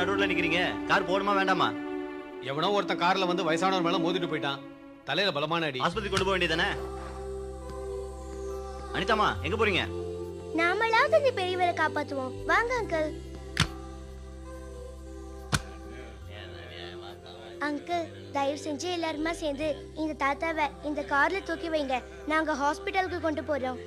நடுவுல நிக்கிறீங்க கார் போடுமா வேண்டாமா எவனோ ஒருத்தன் கார்ல வந்து வயசானவர் மேல மோதிட்டு போயிட்டான் தலையில பலமான அடி ஆஸ்பத்திரி கொண்டு போக வேண்டியதானே அனிதாமா எங்க போறீங்க நாமளாவது இந்த பெரியவரை காப்பாத்துவோம் வாங்க அங்கிள் அங்கிள் தயவு செஞ்சு எல்லாருமா சேர்ந்து இந்த தாத்தாவை இந்த கார்ல தூக்கி வைங்க நாங்க ஹாஸ்பிட்டலுக்கு கொண்டு போறோம்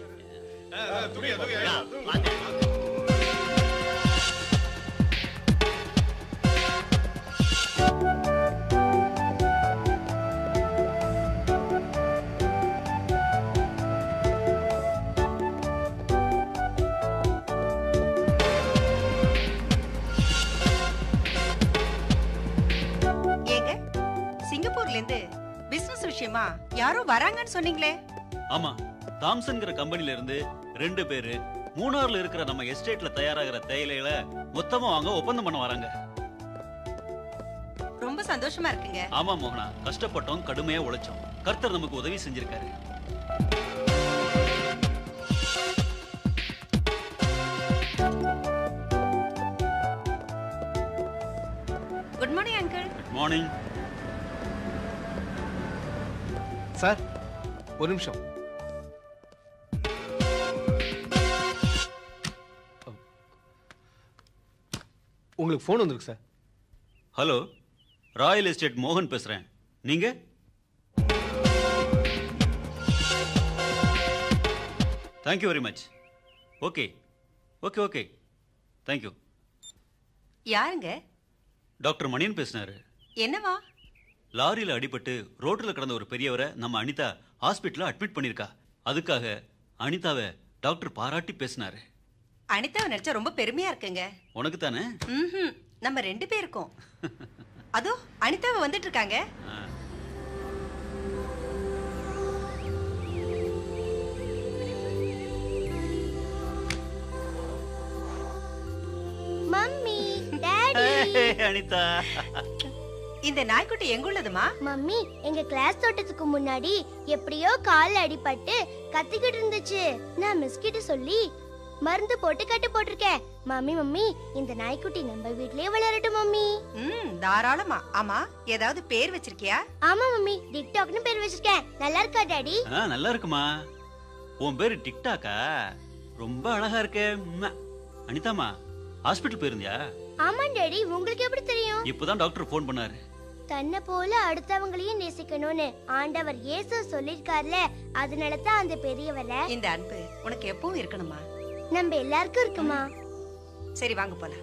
ஏங்க சிங்கப்பூர்ல இருந்து பிசினஸ் விஷயமா யாரோ வராங்கன்னு சொன்னீங்களே ஆமா தாம்சன்ங்கிற கம்பெனில இருந்து ரெண்டு பேரு மூணார்ல இருக்கிற நம்ம எஸ்டேட்ல தயாராகிற தேயிலைகளை மொத்தமா வாங்க ஒப்பந்தம் பண்ண வராங்க ரொம்ப சந்தோஷமா இருக்குங்க ஆமா மோகனா கஷ்டப்பட்டோம் கடுமையா உழைச்சோம் கர்த்தர் நமக்கு உதவி செஞ்சிருக்காரு good morning uncle good morning sir ஒரு நிமிஷம் உங்களுக்கு ஃபோன் வந்திருக்கு சார் ஹலோ ராயல் எஸ்டேட் மோகன் பேசுறேன் நீங்க thank you very much okay okay okay thank you யாருங்க டாக்டர் மணியன் பேசினாரு என்னவா லாரியில அடிபட்டு ரோட்ல கிடந்த ஒரு பெரியவரை நம்ம அனிதா ஹாஸ்பிட்டல்ல அட்மிட் பண்ணிருக்கா அதுக்காக அனிதாவை டாக்டர் பாராட்டி பேசினாரு அனிதாவை நினைச்சா ரொம்ப பெருமையா இருக்குங்க உனக்கு தானே ம்ஹும். நம்ம ரெண்டு பேருக்கும் அதோ அனிதாவை வந்துட்டு இருக்காங்க மம்மி டாடி அனிதா இந்த நாய்க்குட்டி எங்குள்ளதுமா மம்மி எங்க கிளாஸ் தோட்டத்துக்கு முன்னாடி எப்படியோ கால்ல அடிபட்டு கத்திக்கிட்டு இருந்துச்சு நான் மிஸ் கிட்ட சொல்லி மருந்து போட்டு கட்டு போட்டிருக்கேன் மம்மி மம்மி இந்த நாய்க்குட்டி நம்ம வீட்லயே வளரட்டும் மம்மி ம் தாராளமா ஆமா ஏதாவது பேர் வச்சிருக்கியா ஆமா மம்மி டிக்டாக்னு பேர் வச்சிருக்கேன் நல்லா இருக்கா டாடி ஆ, நல்லா இருக்குமா உன் பேரு டிக்டாக்கா ரொம்ப அழகா இருக்கே ம்மா. அனிதாமா ஹாஸ்பிட்டல் போயிருந்தியா ஆமா டாடி உங்களுக்கு எப்படி தெரியும் இப்பதான் டாக்டர் ஃபோன் பண்ணாரு தன்னை போல அடுத்தவங்களையும் நேசிக்கணும்னு ஆண்டவர் இயேசு சொல்லிருக்கார்ல அதனால தான் அந்த பெரியவரை இந்த அன்பு உனக்கு எப்பவும் இருக்கணுமா நம்ம எல்லாருக்கும் இருக்குமா சரி வாங்க போலாம்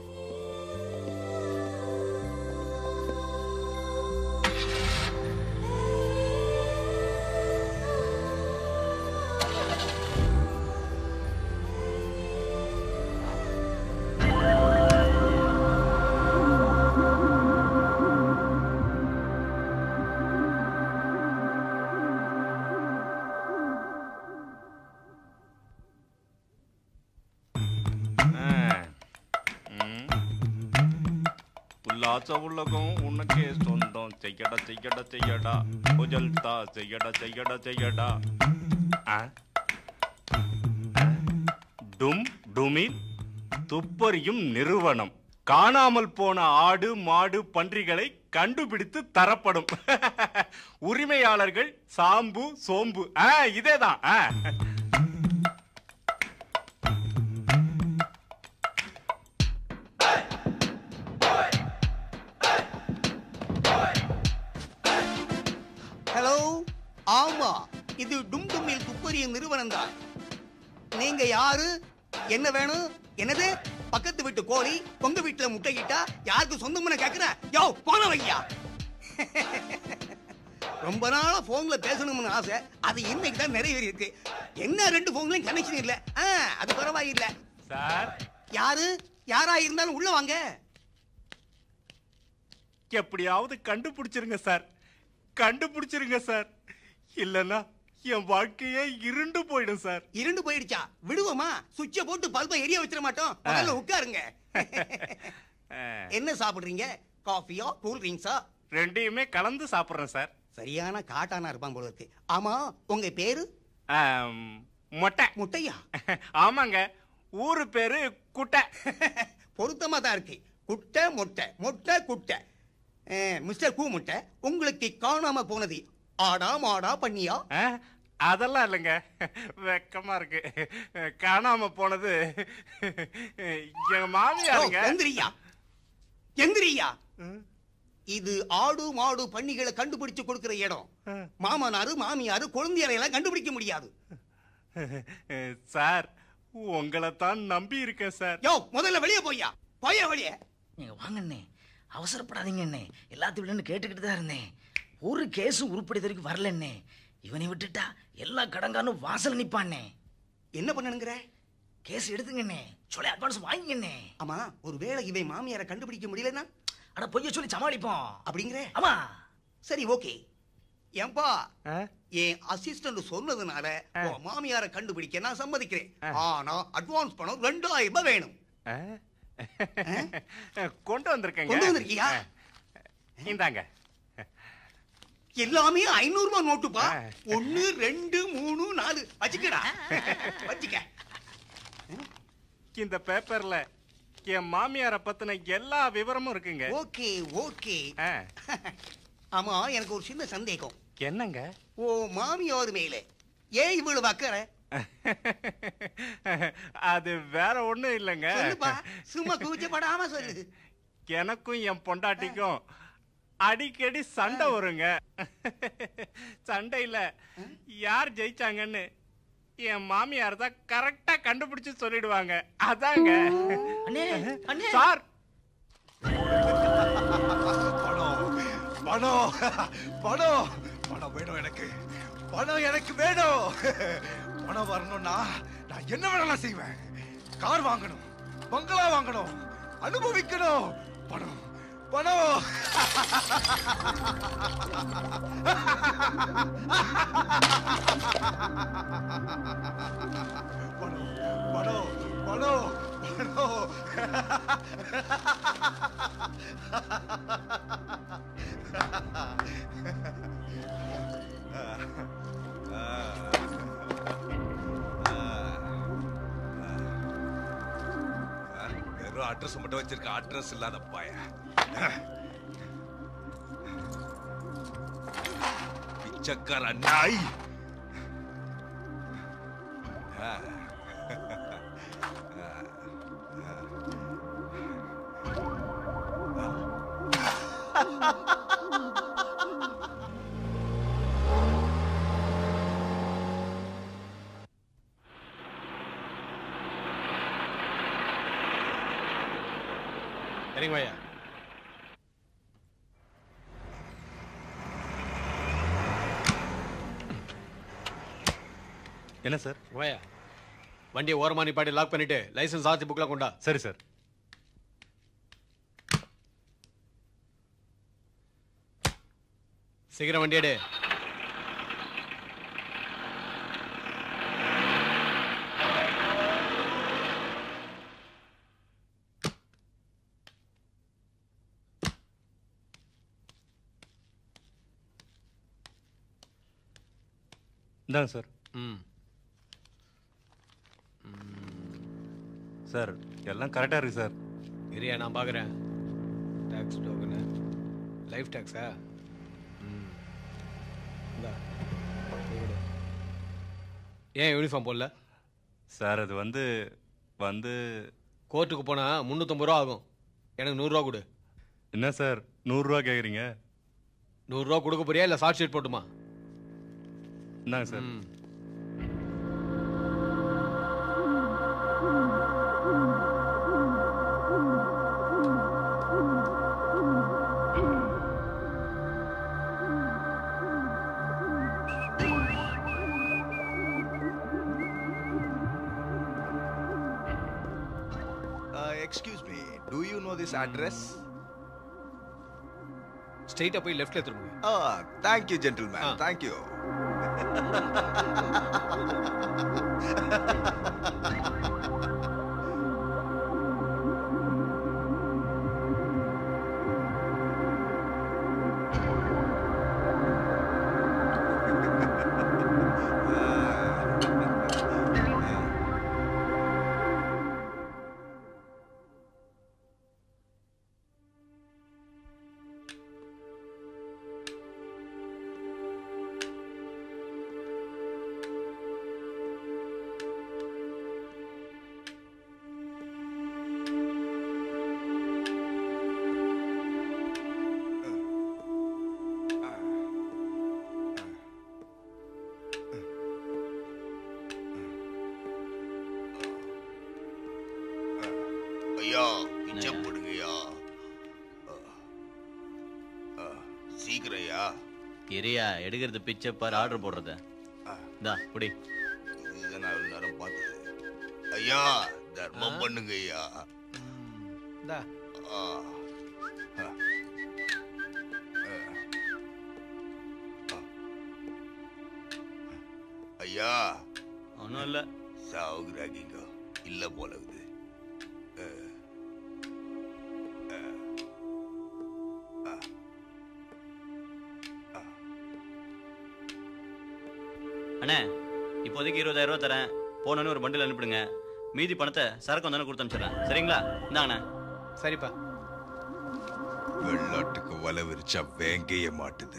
உல்லாச உலகம் உனக்கே சொந்தம் செய்யடா செய்யடா செய்யடா புஜல்தா செய்யடா செய்யடா செய்யடா ஆ? ஆ? டும் டுமில் துப்பறியும் நிறுவனம் காணாமல் போன ஆடு மாடு பன்றிகளை கண்டுபிடித்து தரப்படும் உரிமையாளர்கள் சாம்பு சோம்பு ஆ, இதேதான் ஆ. ஹலோ ஆமா இது டும் டும்மில் துப்பறிய நிறுவனம் தான் நீங்க யாரு என்ன வேணும் என்னது பக்கத்து வீட்டு கோழி உங்க வீட்டுல முட்டையிட்டா யாருக்கு சொந்தம்னு கேக்குறேன் யோ போன வையா ரொம்ப நாளா போன்ல பேசணும்னு ஆசை அது இன்னைக்கு தான் நிறைவேறி இருக்கு என்ன ரெண்டு போன்லயும் கனெக்ஷன் இல்ல ஆ, அது பரவாயில்ல சார் யாரு யாரா இருந்தாலும் உள்ள வாங்க எப்படியாவது கண்டுபிடிச்சிருங்க சார் கண்டுபிடிச்சிருங்க சார் இல்லனா என் வாழ்க்கையே இருண்டு போயிடும் சார் இருண்டு போயிடுச்சா விடுவோமா சுவிட்ச போட்டு பல்பை எரிய வச்சிட மாட்டோம் முதல்ல உட்காருங்க என்ன சாப்பிடுறீங்க காஃபியா கூல் ட்ரிங்க்ஸா ரெண்டையுமே கலந்து சாப்பிடுறேன் சார் சரியான காட்டானா இருப்பான் போல இருக்கு ஆமா உங்க பேரு ஆம், மொட்டை முட்டையா ஆமாங்க ஊரு பேரு குட்டை பொருத்தமா தான் இருக்கு குட்டை மொட்டை மொட்டை குட்டை அஹ், மிஸ்டர் கூ முட்டை உங்களுக்கு காணாம போனது ஆடா மாடா பண்ணியா ஆ, அதெல்லாம் இல்லைங்க வெக்கமா இருக்கு காணாம போனது எங்க மாமியாருங்க எந்திரியா எந்திரியா இது ஆடு மாடு பண்ணிகளை கண்டுபிடிச்சு கொடுக்கிற இடம் மாமனாரு மாமியாரு குழந்தையரை எல்லாம் கண்டுபிடிக்க முடியாது சார் உங்களை தான் நம்பி இருக்கேன் சார் யோ முதல்ல வெளியே போய்யா போயா வெளியே நீங்க வாங்க அண்ணே அவசரப்படாதீங்க அண்ணே எல்லாத்தையும் கேட்டுக்கிட்டு தான் இருந்தேன் ஒரு கேஸும் உருப்படி வரைக்கும் வரலண்ணே இவனை விட்டுட்டா எல்லா கடங்கானும் வாசல் நிப்பாண்ணே என்ன பண்ணணுங்கிற கேஸ் எடுத்துங்கண்ணே சொல்லி அட்வான்ஸ் வாங்கிங்கண்ணே ஆமா ஒருவேளை இவன் மாமியாரை கண்டுபிடிக்க முடியலன்னா அட பொய்ய சொல்லி சமாளிப்போம் அப்படிங்கிற ஆமா சரி ஓகே ஏன்பா ஆ? என் அசிஸ்டன்ட் சொன்னதுனால உன் மாமியாரை கண்டுபிடிக்க நான் சம்மதிக்கிறேன் ஆனா அட்வான்ஸ் பணம் ரெண்டாயிரம் ரூபாய் வேணும் ஆ? கொண்டு வந்திருக்கேங்க கொண்டு வந்திருக்கியா? இந்தாங்க எல்லாமே ஐநூறு ரூபாய் நோட்டுப்பா ஆ. ஒன்னு ரெண்டு மூணு நாலு வச்சுக்கடா வச்சுக்க இந்த பேப்பர்ல என் மாமியாரை பத்தின எல்லா விவரமும் இருக்குங்க ஓகே ஓகே ஆ. ஆமா எனக்கு ஒரு சின்ன சந்தேகம் என்னங்க ஓ மாமியார் மேல ஏன் இவ்வளவு அக்கறை அது வேற ஒண்ணும் இல்லைங்க சொல்லுப்பா சும்மா கூச்சப்படாம சொல்லு எனக்கும் என் பொண்டாட்டிக்கும் அடிக்கடி சண்டை வருங்க சண்டையில யார் ஜெயிச்சாங்கன்னு என் மாமியார் தான் கரெக்டா கண்டுபிடிச்சு சொல்லிடுவாங்க அதாங்க அண்ணே அண்ணே சார் பணம் பணம் பணம் பணம் வேணும் எனக்கு பணம் எனக்கு வேணும் பணம் வரணும்னா நான் என்ன வேணாலும் செய்வேன் கார் வாங்கணும் பங்களா வாங்கணும் அனுபவிக்கணும் பணம் பணம் பணம் பணம் பணம் பணம் வெறும் அட்ரஸ் மட்டும் வச்சிருக்க அட்ரஸ் இல்லாத பாய பிச்சைக்கார நாய் ஆ. சரிங்க ஐயா என்ன சார் வாயா வண்டியை ஓரமா நிப்பாட்டி லாக் பண்ணிட்டு லைசென்ஸ் ஆர்சி புக்லாம் கொண்டா சரி சார் சீக்கிரம் வண்டி எடு இந்தாங்க சார் ம் சார் எல்லாம் கரெக்டா இருக்கு சார் இரியா நான் பார்க்குறேன் டேக்ஸ் டோக்கனு லைஃப் டேக்ஸா ம் இந்தா, இது கொடு. ஏன் யூனிஃபார்ம் போடல சார் அது வந்து வந்து கோர்ட்டுக்கு போனால் முந்நூற்றம்பது ரூபா ஆகும் எனக்கு நூறுரூவா கொடு என்ன சார் நூறுரூவா கேட்குறீங்க நூறுரூவா கொடுக்க போறியா இல்லை ஷார்ட் ஷீட் போட்டுமா இந்தாங்க sir hmm excuse me do you know this address ஸ்ட்ரெயிட்டாக போய் லெஃப்ட்டில் திரும்புங்க Ah, thank you, gentlemen. Ah. Thank you. சீக்கிரையா இரியா எடுக்கிறது பிச்சை பாரு ஆர்டர் போடுறத இந்தா குடி இதுதான் நான் இவ்வளவு நேரம் பார்த்தது ஐயா தர்மம் பண்ணுங்க ஐயா இந்தா ஆ. ஆ. ஆ. ஐயா ஒன்றும் இல்லை சாவுகிறாங்க இல்ல போல இருக்குது அண்ணே இப்போதைக்கு இருபதாயிரம் ரூபா தரேன் போனோன்னு ஒரு பண்டில் அனுப்பிடுங்க மீதி பணத்தை சரக்கு வந்தானே கொடுத்து அனுப்பிச்சிடுறேன் சரிங்களா இந்தாங்கண்ணே சரிப்பா வெள்ளாட்டுக்கு வலை விரிச்சா வேங்கைய மாட்டுது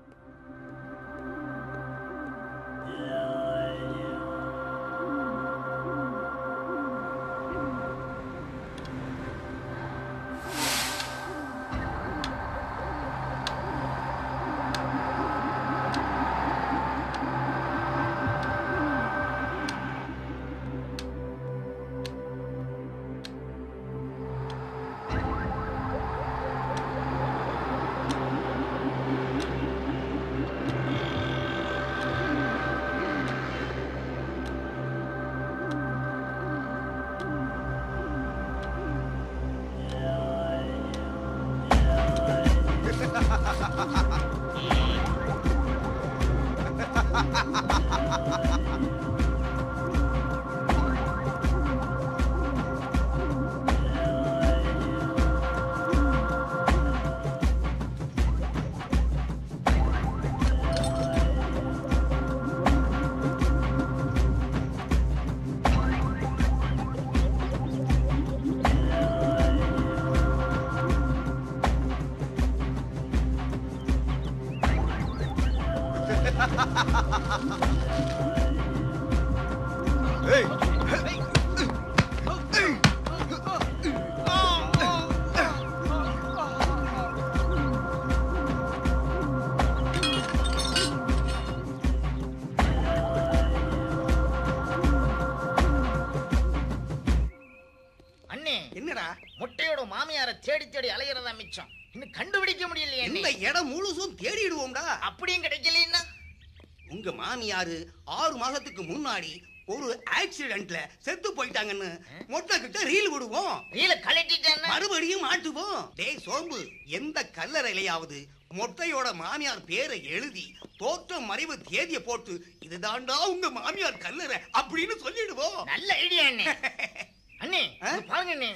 அண்ணே என்னடா முட்டையோட மாமியார தேடி தேடி அலையறதா மிச்சம் இன்னும் கண்டுபிடிக்க முடியலையே இந்த அண்ணே. இடம் முழுசும் தேடிடுவோம்டா அப்படியும் கிடைக்கலன்னா உங்க மாமியாரு ஆறு மாசத்துக்கு முன்னாடி ஒரு ஆக்சிடென்ட்ல செத்து போயிட்டாங்கன்னு மொட்டை கிட்ட ரீல் விடுவோம் ரீல கலட்டிட்டேன்னா மறுபடியும் மாட்டுவோம் டேய் சோம்பு எந்த கல்லறையிலையாவது மொட்டையோட மாமியார் பேரை எழுதி தோற்றம் மறைவு தேதிய போட்டு இதுதான்டா உங்க மாமியார் கல்லறை அப்படின்னு சொல்லிடுவோம் நல்ல ஐடியா அண்ணே அண்ணே ஆ? இங்க பாருங்க அண்ணே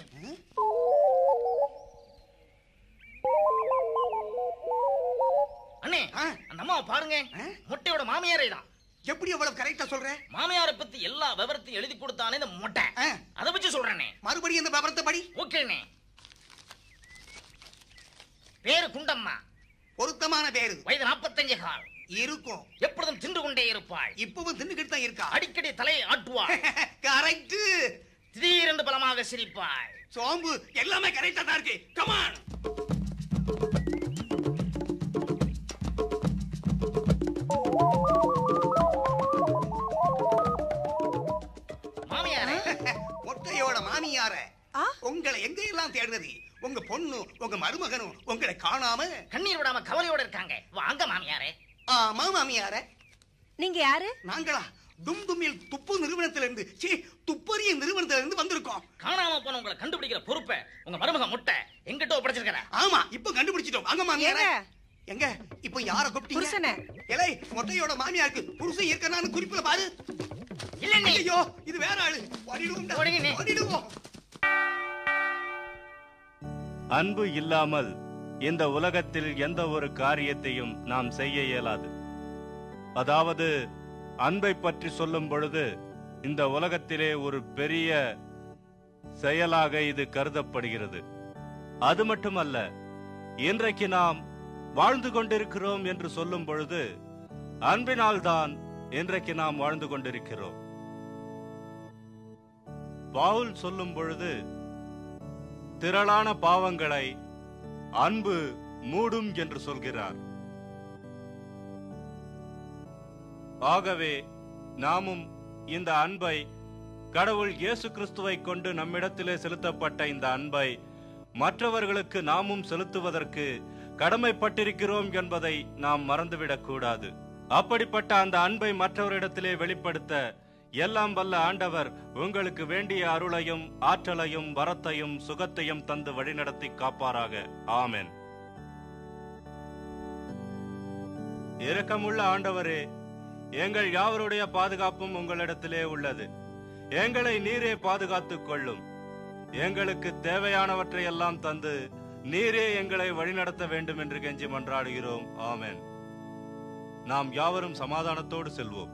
அண்ணே ஆ? அந்த அம்மாவை பாருங்க ஆ? முட்டையோட மாமியாரே தான் எப்படி அவ்வளவு கரெக்டா சொல்ற மாமியாரை பத்தி எல்லா விவரத்தையும் எழுதி கொடுத்தானே இந்த முட்டை ஆ. அதை வச்சு சொல்றேனே மறுபடியும் இந்த விவரத்தை படி ஓகேண்ணே பேரு குண்டம்மா பொருத்தமான பேரு வயது நாற்பத்தஞ்சு கால் இருக்கும் எப்பொழுதும் தின்று கொண்டே இருப்பாள் இப்பவும் தின்னுக்கிட்டு தான் இருக்கா அடிக்கடி தலையை ஆட்டுவாள் கரெக்ட் திடீரென்று பலமாக சிரிப்பாள் சோம்பு எல்லாமே கரெக்டா தான் இருக்கு கமான் மாமியாரே மொட்டையோட மாமியார உங்களை எங்க எல்லாம் தேடுறது உங்க பொண்ணு உங்க மருமகனும் உங்களை காணாம கண்ணீர் விடாம கவலையோட இருக்காங்க வாங்க மாமியாரே ஆமா மாமியார நீங்க யாரு நாங்களா டும் தும்மில் துப்பு நிறுவனத்துல இருந்து சீ துப்பறிய நிறுவனத்துல இருந்து வந்திருக்கோம் காணாம போன உங்களை கண்டுபிடிக்கிற பொறுப்பை உங்க மருமக முட்டை எங்கிட்ட ஒப்படைச்சிருக்கிற ஆமா இப்ப கண்டுபிடிச்சிட்டோம் வாங்க மாமியார ஏங்க? எங்க இப்ப யார கூப்பிட்டீங்க புருஷனை. எலை மொட்டையோட மாமியாருக்கு புருஷன் இருக்கனான்னு குறிப்புல பாரு இல்லண்ணே ஐயோ இது வேற ஆளு ஓடிடுவோம் ஓடுங்கண்ணே. ஓடிடுவோம் அன்பு இல்லாமல் இந்த உலகத்தில் எந்த ஒரு காரியத்தையும் நாம் செய்ய இயலாது அதாவது அன்பை பற்றி சொல்லும் பொழுது இந்த உலகத்திலே ஒரு பெரிய செயலாக இது கருதப்படுகிறது அது மட்டுமல்ல இன்றைக்கு நாம் வாழ்ந்து கொண்டிருக்கிறோம் என்று சொல்லும் பொழுது அன்பினால்தான் இன்றைக்கு நாம் வாழ்ந்து கொண்டிருக்கிறோம் பவுல் சொல்லும் பொழுது திரளான பாவங்களை அன்பு மூடும் என்று சொல்கிறார் ஆகவே நாமும் இந்த அன்பை கடவுள் இயேசு கிறிஸ்துவை கொண்டு நம்மிடத்திலே செலுத்தப்பட்ட இந்த அன்பை மற்றவர்களுக்கு நாமும் செலுத்துவதற்கு கடமைப்பட்டிருக்கிறோம் என்பதை நாம் மறந்துவிடக் கூடாது அப்படிப்பட்ட அந்த அன்பை மற்றவரிடத்திலே வெளிப்படுத்த எல்லாம் வல்ல ஆண்டவர் உங்களுக்கு வேண்டிய அருளையும் ஆற்றலையும் வரத்தையும் சுகத்தையும் தந்து வழிநடத்தி காப்பாராக ஆமென் இரக்கமுள்ள ஆண்டவரே எங்கள் யாவருடைய பாதுகாப்பும் உங்களிடத்திலே உள்ளது எங்களை நீரே பாதுகாத்துக் கொள்ளும் எங்களுக்கு தேவையானவற்றை எல்லாம் தந்து நீரே எங்களை வழிநடத்த வேண்டும் என்று கெஞ்சி மன்றாடுகிறோம் ஆமென் நாம் யாவரும் சமாதானத்தோடு செல்வோம்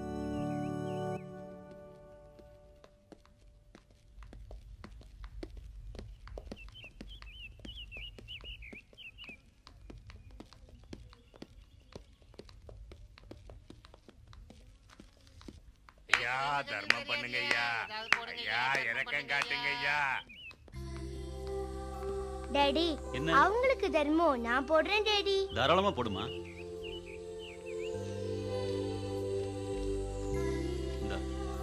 ஐயா தர்மம் பண்ணுங்க ஐயா ஐயா இறக்கம் காட்டுங்க ஐயா டேடி என்ன? அவங்களுக்கு தர்மம் நான் போடுறேன் டேடி தாராளமா போடுமா இந்தா.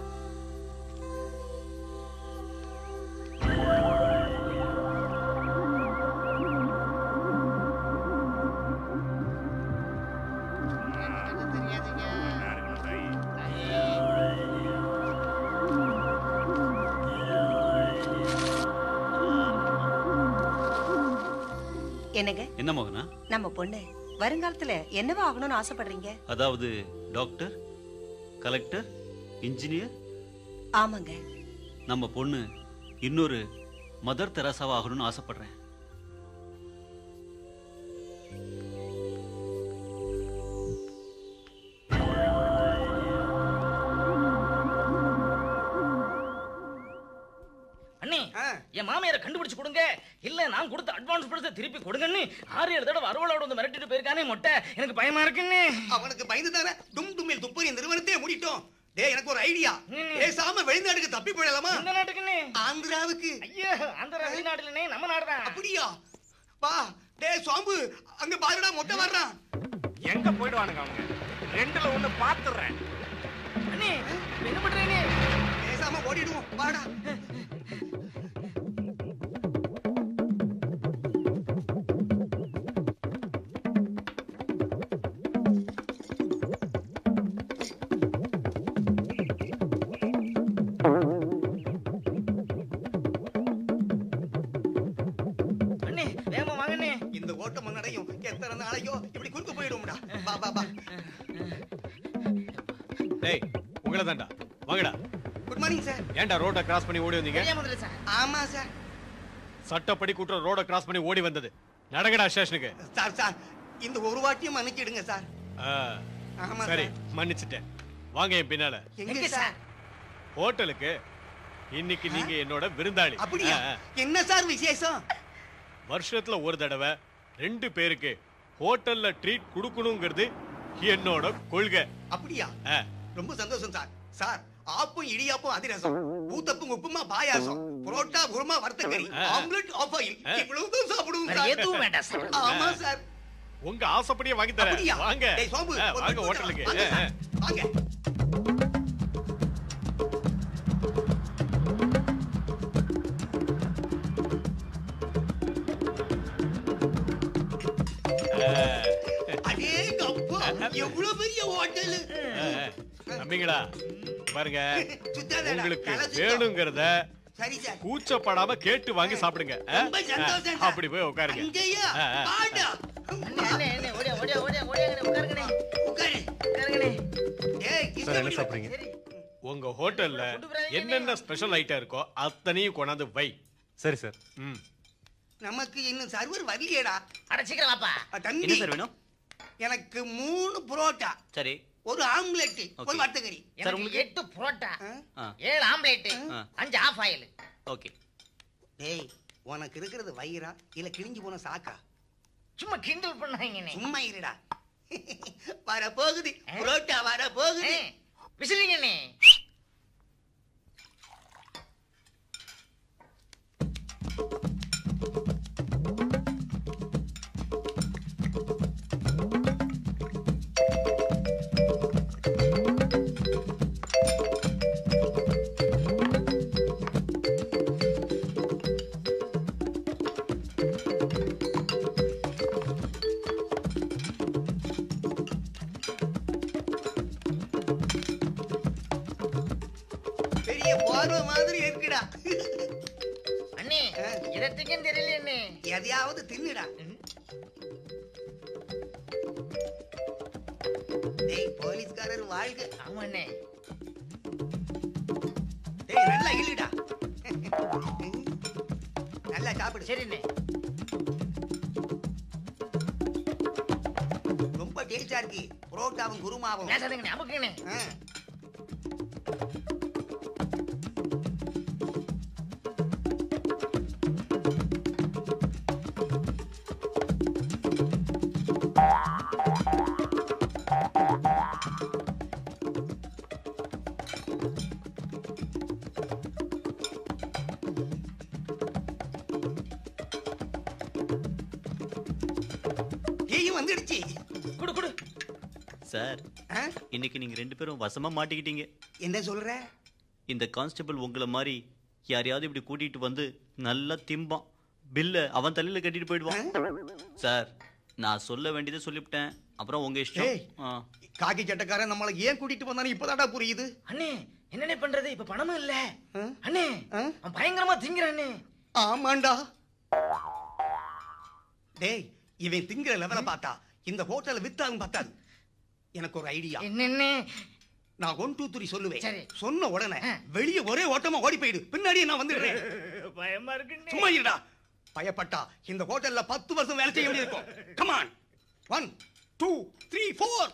என்னங்க என்ன மோகனா நம்ம பொண்ணு வருங்காலத்துல என்னவா ஆகணும்னு ஆசைப்படுறீங்க அதாவது டாக்டர் கலெக்டர் இன்ஜினியர் ஆமாங்க நம்ம பொண்ணு இன்னொரு மதர் தெரசாவா ஆகணும்னு ஆசைப்படுறேன் அண்ணே என் மாமியாரை கண்டுபிடிச்சு கொடுங்க இல்ல நான் கொடுத்த அட்வான்ஸ் பணத்தை திருப்பி கொடுங்கன்னு ஆறு ஏழு தடவை அறுவலோட வந்து மிரட்டிட்டு போயிருக்கானே மொட்டை எனக்கு பயமா இருக்குன்னு அவனுக்கு பயந்து தானே டும் டும்மில் துப்பறி நிறுவனத்தையே மூடிட்டோம் டேய் எனக்கு ஒரு ஐடியா பேசாம வெளிநாட்டுக்கு தப்பி போயிடலாமா இந்த நாட்டுக்குன்னு ஆந்திராவுக்கு ஐயோ ஆந்திரா வெளிநாட்டுலனே நம்ம நாடுதான் அப்படியா வா டேய் சாம்பு அங்க பாருடா மொட்டை வர்றான் எங்க போயிடுவானுங்க அவங்க ரெண்டுல ஒண்ணு பாத்துறேன் அண்ணே என்ன பண்றீங்க பேசாம ஓடிடுவோம் வாடா அண்ணே வேகமா வாங்கண்ணே இந்த ஓட்ட மண்ணடையும் எத்தனை நாளையோ இப்படி குறுக்க போயிடுவோம்டா வா வா வா டேய் உங்களை தான்டா வாங்கடா குட் மார்னிங் சார் ஏன்டா ரோட கிராஸ் பண்ணி ஓடி வந்தீங்க தெரியாம வந்துரு சார் ஆமா சார் சட்டப்படி குற்றம் ரோட கிராஸ் பண்ணி ஓடி வந்தது நடங்கடா ஸ்டேஷனுக்கு சார் சார் இந்த ஒரு வாட்டியும் மன்னிச்சிடுங்க சார் ஆ, ஆமா சரி சார் மன்னிச்சிட்டேன் வாங்க என் பின்னால எங்க சார் ஹோட்டலுக்கு இன்னைக்கு நீங்க என்னோட விருந்தாளி அப்படியா ஆ, ஆ. என்ன சார் விசேஷம் வருஷத்துல ஒரு தடவை ரெண்டு பேருக்கு ஹோட்டல்ல ட்ரீட் கொடுக்கணுங்கிறது என்னோட கொள்கை அப்படியா ஆ, ரொம்ப சந்தோஷம் சார் சார் ஆப்பும் இடியாப்பும் அதிரசம் ஊத்தப்பும் உப்புமா பாயாசம் புரோட்டா குருமா வறுத்தக்கறி ஆ. ஆம்லெட் ஆஃப் ஆயில் இவ்வளவு சாப்பிடுவோம் வேற சார் எதுவும் வேண்டாம் சார் ஆமா சார் உங்க ஆசைப்படியே வாங்கி தரேன் அப்படியா வாங்க டேய் சோம்பு ஆ, ஒரு வாங்க நிமிஷம் ஹோட்டலுக்கு வாங்க ஆ, சார். ஆ. வாங்க அடேங்க அப்பா எவ்வளவு பெரிய ஹோட்டல் ஆ, ஆ. தம்பிங்களா பாருங்க சுத்தாதடா, உங்களுக்கு தலை சுத்தம். வேணுங்கிறத சரி சார் கூச்சப்படாம கேட்டு வாங்கி சாப்பிடுங்க ஆ? ரொம்ப சந்தோஷம் ஆ, சார். அப்படி போய் உட்காருங்க அங்கேயா ஆ, ஆ. வாடா அண்ணே அண்ணே அண்ணே ஓடியா ஓடியா ஓடியா ஓடியாங்கண்ணே உட்காருங்கண்ணே உட்காரு உட்காருங்கண்ணே ஏய் கிருஷ்ணபுரி சரி உங்க ஹோட்டல்ல என்னென்ன ஸ்பெஷல் ஐட்டம் இருக்கோ அத்தனையும் கொண்டாந்து வை சரி சார் ம் நமக்கு இன்னும் சர்வர் வரலையேடா அட சீக்கிரம் வாப்பா அ, தம்பி என்ன சார் வேணும் எனக்கு மூணு புரோட்டா சரி ஒரு ஆம்லெட் ஒரு Okay. வறுத்தக்கறி எனக்கு எட்டு புரோட்டா ஆ ஏழு ஆம்லேட் ஆ. அஞ்சு ஆஃப் ஆயில் ஓகே டேய் உனக்கு இருக்கிறது வயிறா இல்ல கிழிஞ்சு போன சாக்கா சும்மா கிண்டல் பண்ணாங்கண்ணே சும்மா இருடா வர போகுது புரோட்டா வர போகுது விசிறிங்கண்ணே பெரிய போர்வை மாதிரி இருக்குடா அண்ணே இடத்துக்கும் தெரியல அண்ணே எதையாவது தின்னுடா டேய் போலீஸ்காரர் வாழ்க ஆமா அண்ணே டேய் நல்லா இல்லடா நல்லா சாப்பிடு சரி அண்ணே ரொம்ப டேஸ்டா இருக்கு புரோட்டாவும் குருமாவும் பேசாதீங்கண்ணே அமுக்குங்கண்ணே ஆ. டீயும் வந்துடுச்சு குடு குடு சார் ஆ? இன்னைக்கு நீங்க ரெண்டு பேரும் வசமா மாட்டிக்கிட்டீங்க என்ன சொல்ற இந்த கான்ஸ்டபிள் உங்களை மாதிரி யாரையாவது இப்படி கூட்டிட்டு வந்து நல்லா திம்பான் பில்ல அவன் தலையில கட்டிட்டு போயிடுவான் சார் நான் சொல்ல வேண்டியதை சொல்லிவிட்டேன் அப்புறம் உங்க இஷ்டம் ஏய். ஆ. காக்கி சட்டக்காரன் நம்மள ஏன் கூட்டிட்டு வந்தானு இப்பதாடா புரியுது அண்ணே என்னண்ணே பண்றது இப்ப பணமும் இல்ல ஆ? அண்ணே ஆ? அவன் பயங்கரமா திங்கிறானே ஆமாண்டா டேய் இவன் திங்கிற லெவல பார்த்தா இந்த ஹோட்டல்ல வித்தாலும் பத்தாது எனக்கு ஒரு ஐடியா என்னண்ணே நான் ஒன் டூ த்ரீ சொல்லுவேன் சரி. சொன்ன உடனே ஆ. வெளியே ஒரே ஓட்டமா ஓடி போயிடு பின்னாடியே நான் வந்துடுறேன் பயமா இருக்குண்ணே சும்மா இருடா பயப்பட்டா இந்த ஹோட்டல்ல பத்து வருஷம் வேலை செய்ய வேண்டியிருக்கும் come on one two three four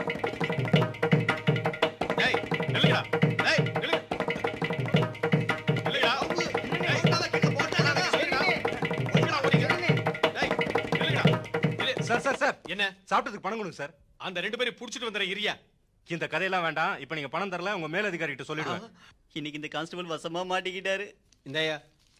டேய் நில்லுடா டேய் நில்லு நில்லுடா டேய் நில்லுடா நில்லு. சார் சார் சார் என்ன சாப்பிட்டதுக்கு பணம் கொடுங்க சார் அந்த ரெண்டு பேரும் புடிச்சிட்டு வந்துற இரியா இந்த கதையெல்லாம் வேண்டாம் இப்போ நீங்க பணம் தரல உங்க மேலதிகாரி கிட்ட சொல்லிடுவேன் இன்னைக்கு இந்த கான்ஸ்டபிள் வசமா மாட்டிக்கிட்டாரு இந்தயா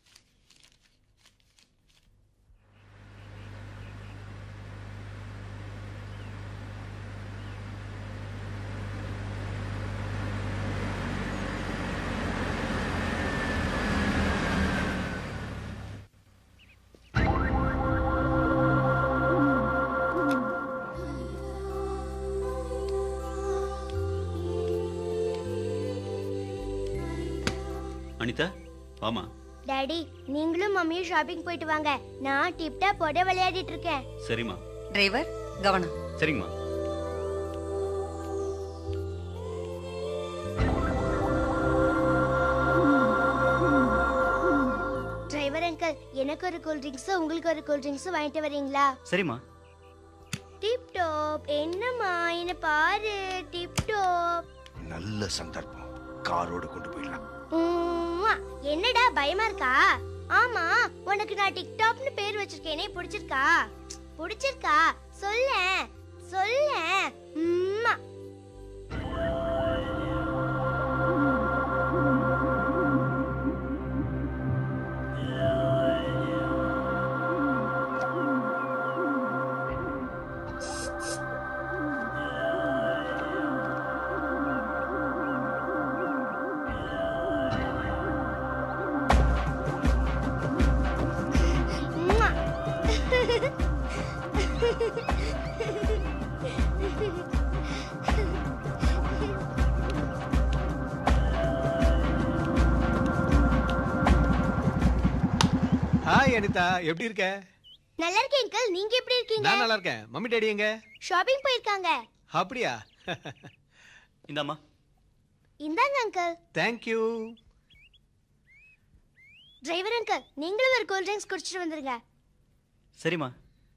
அனிதா வாமா டாடி நீங்களும் மம்மியும் ஷாப்பிங் போயிட்டு வாங்க நான் டிப்டா போட விளையாடிட்டு இருக்கேன் சரிம்மா டிரைவர் கவனம் சரிங்கம்மா டிரைவர் அங்கிள் எனக்கு ஒரு கூல் ட்ரிங்க்ஸும் உங்களுக்கு ஒரு கூல் ட்ரிங்க்ஸும் வாங்கிட்டு வரீங்களா சரிம்மா டிப் டாப் என்னம்மா என்ன பாரு டிப் டாப் நல்ல சந்தர்ப்பம் காரோட கொண்டு போயிடலாம் உம்மா, என்னடா பயமா இருக்கா ஆமா உனக்கு நான் டிக்டாப்னு பேர் வச்சிருக்கேனே பிடிச்சிருக்கா பிடிச்சிருக்கா சொல்ல சொல்ல உம்மா. உம்மா. ஹாய் அனிதா எப்படி இருக்க நல்லா இருக்கேன் அங்கிள் நீங்க எப்படி இருக்கீங்க நான் நல்லா இருக்கேன் மம்மி டாடி எங்க ஷாப்பிங் போயிருக்காங்க அப்படியா இந்தாம்மா இந்தாங்க அங்கிள் தேங்க்யூ டிரைவர் அங்கிள் நீங்களும் ஒரு கூல் ட்ரிங்க்ஸ் குடிச்சிட்டு வந்துருங்க சரிம்மா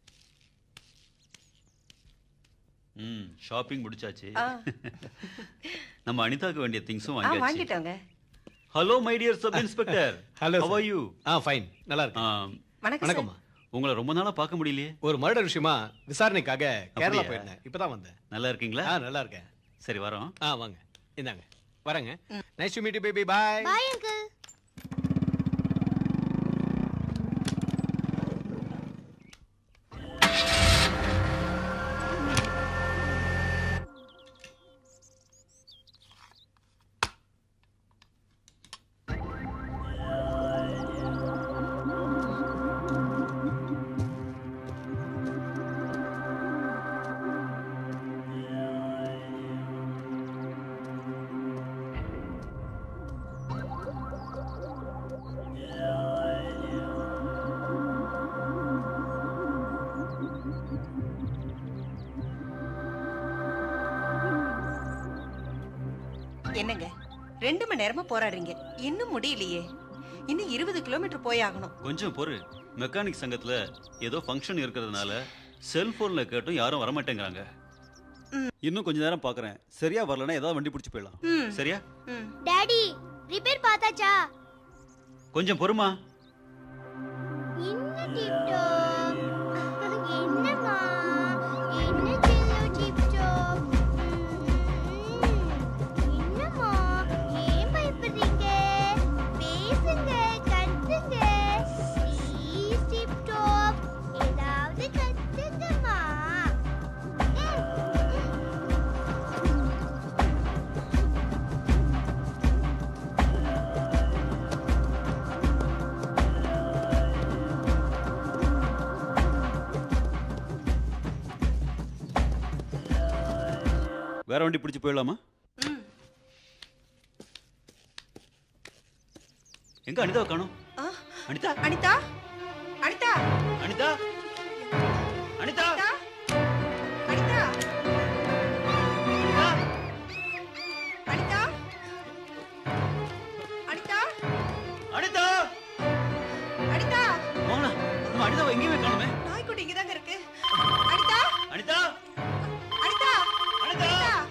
ம் ஷாப்பிங் முடிச்சாச்சு ஆ. நம்ம அனிதாக்கு வேண்டிய திங்ஸும் ஆ வாங்கியாச்சு வாங்கிட்டோங்க hello my dear sub inspector Hello, how sir. Are you ah fine நல்லா இருக்கேன் வணக்கம் சார். வணக்கம்மா உங்களை ரொம்ப நாளா பார்க்க முடியலையே ஒரு மர்டர் விஷயமா விசாரணைக்காக கேரளா அப்படியா? போயிருந்தேன் இப்பதான் வந்தேன் நல்லா இருக்கீங்களா ஆ நல்லா இருக்கேன் சரி வரோம் ஆ வாங்க இந்தாங்க வரேங்க nice to meet baby bye bye uncle என்னங்க ரெண்டு மணி நேரமா போராடுறீங்க இன்னும் முடியலையே இன்னும் இருபது கிலோமீட்டர் போய் ஆகணும் கொஞ்சம் பொறு மெக்கானிக் சங்கத்துல ஏதோ ஃபங்க்ஷன் இருக்கிறதுனால செல்போன்ல கேட்டும் யாரும் வரமாட்டேங்கிறாங்க இன்னும் கொஞ்ச நேரம் பாக்குறேன் சரியா வரலன்னா ஏதாவது வண்டி பிடிச்சு போயிடலாம் ம். சரியா டாடி ரிப்பேர் பார்த்தாச்சா கொஞ்சம் பொறுமா என்ன டிப்டோ என்னம்மா என்ன செல்லோ டிப்டோ என்னம்மா ஏன் பயப்படுறீங்க பேசுங்க கத்துங்க ப்ளீஸ் டிப்டோ ஏதாவது கத்துங்கம்மா வேற வண்டி பிடிச்சு போயிடலாமா எங்க அனிதாவை காணோம் அனிதா அனிதா அனிதா அனிதா அனிதா அனிதா அனிதா அனிதா அனிதா அனிதா மோகனா நம்ம அனிதாவை எங்கேயுமே காணுமே நாய்க்குட்டி இங்கதாங்க இருக்கு Anitha Anitha Anitha Anitha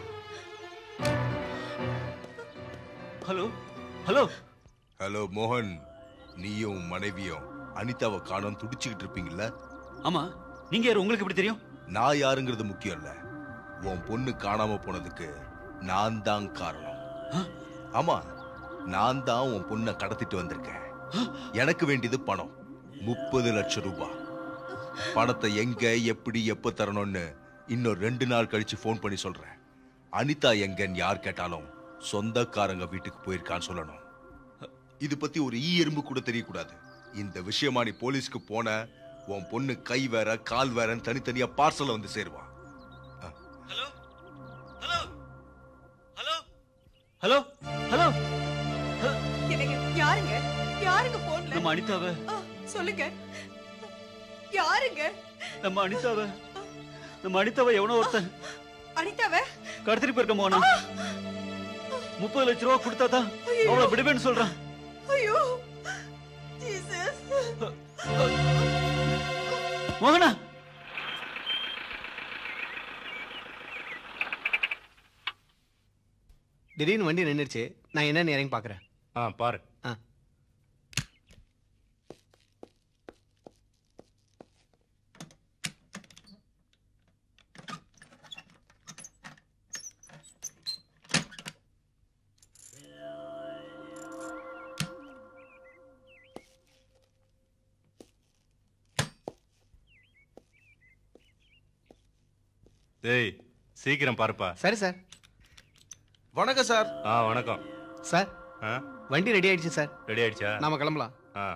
hello hello hello மோகன் நீயும் மனைவியும் அனிதாவை காணோம் துடிச்சுக்கிட்டு இருப்பீங்கல்ல ஆமா நீங்க யாரு உங்களுக்கு எப்படி தெரியும் நான் யாருங்கிறது முக்கியம் இல்ல உன் பொண்ணு காணாம போனதுக்கு நான் தான் காரணம் ஆமா நான் தான் உன் பொண்ணை கடத்திட்டு வந்திருக்கேன் எனக்கு வேண்டியது பணம் முப்பது லட்சம் ரூபாய் பணத்தை எங்க எப்படி எப்ப தரணும்னு இன்னும் ரெண்டு நாள் கழிச்சு ஃபோன் பண்ணி சொல்றேன் அனிதா எங்கன்னு யார் கேட்டாலும் சொந்தக்காரங்க வீட்டுக்கு போயிருக்கான்னு சொல்லணும் இது பத்தி ஒரு ஈ எறும்பு கூட தெரியக்கூடாது இந்த விஷயமா நீ போலீஸ்க்கு போன உன் பொண்ணு கை வேற கால் வேறன்னு தனித்தனியா பார்சல்ல வந்து சேருவான் ஹலோ ஹலோ என்னங்க யாருங்க யாருங்க போன்ல நம்ம அனிதாவை சொல்லுங்க யாருங்க நம்ம அனிதாவை நம்ம அனிதாவை எவனோ ஒருத்தன் அனிதாவ கடத்திட்டு போயிருக்க மோகனா முப்பது லட்ச ரூபா கொடுத்தா தான் அவளை விடுவேன்னு சொல்றான் ஐயோ ஜீசஸ் மோகனா திடீர்னு வண்டி நின்றுச்சு நான் என்னன்னு இறங்கி பார்க்குறேன் ஆ பாரு ஆ டேய் சீக்கிரம் பாருப்பா சரி சார் வணக்கம் சார் ஆ வணக்கம் சார் ஆ வண்டி ரெடி ஆயிடுச்சு சார் ரெடி ஆயிடுச்சா நாம கிளம்பலாம் ஆ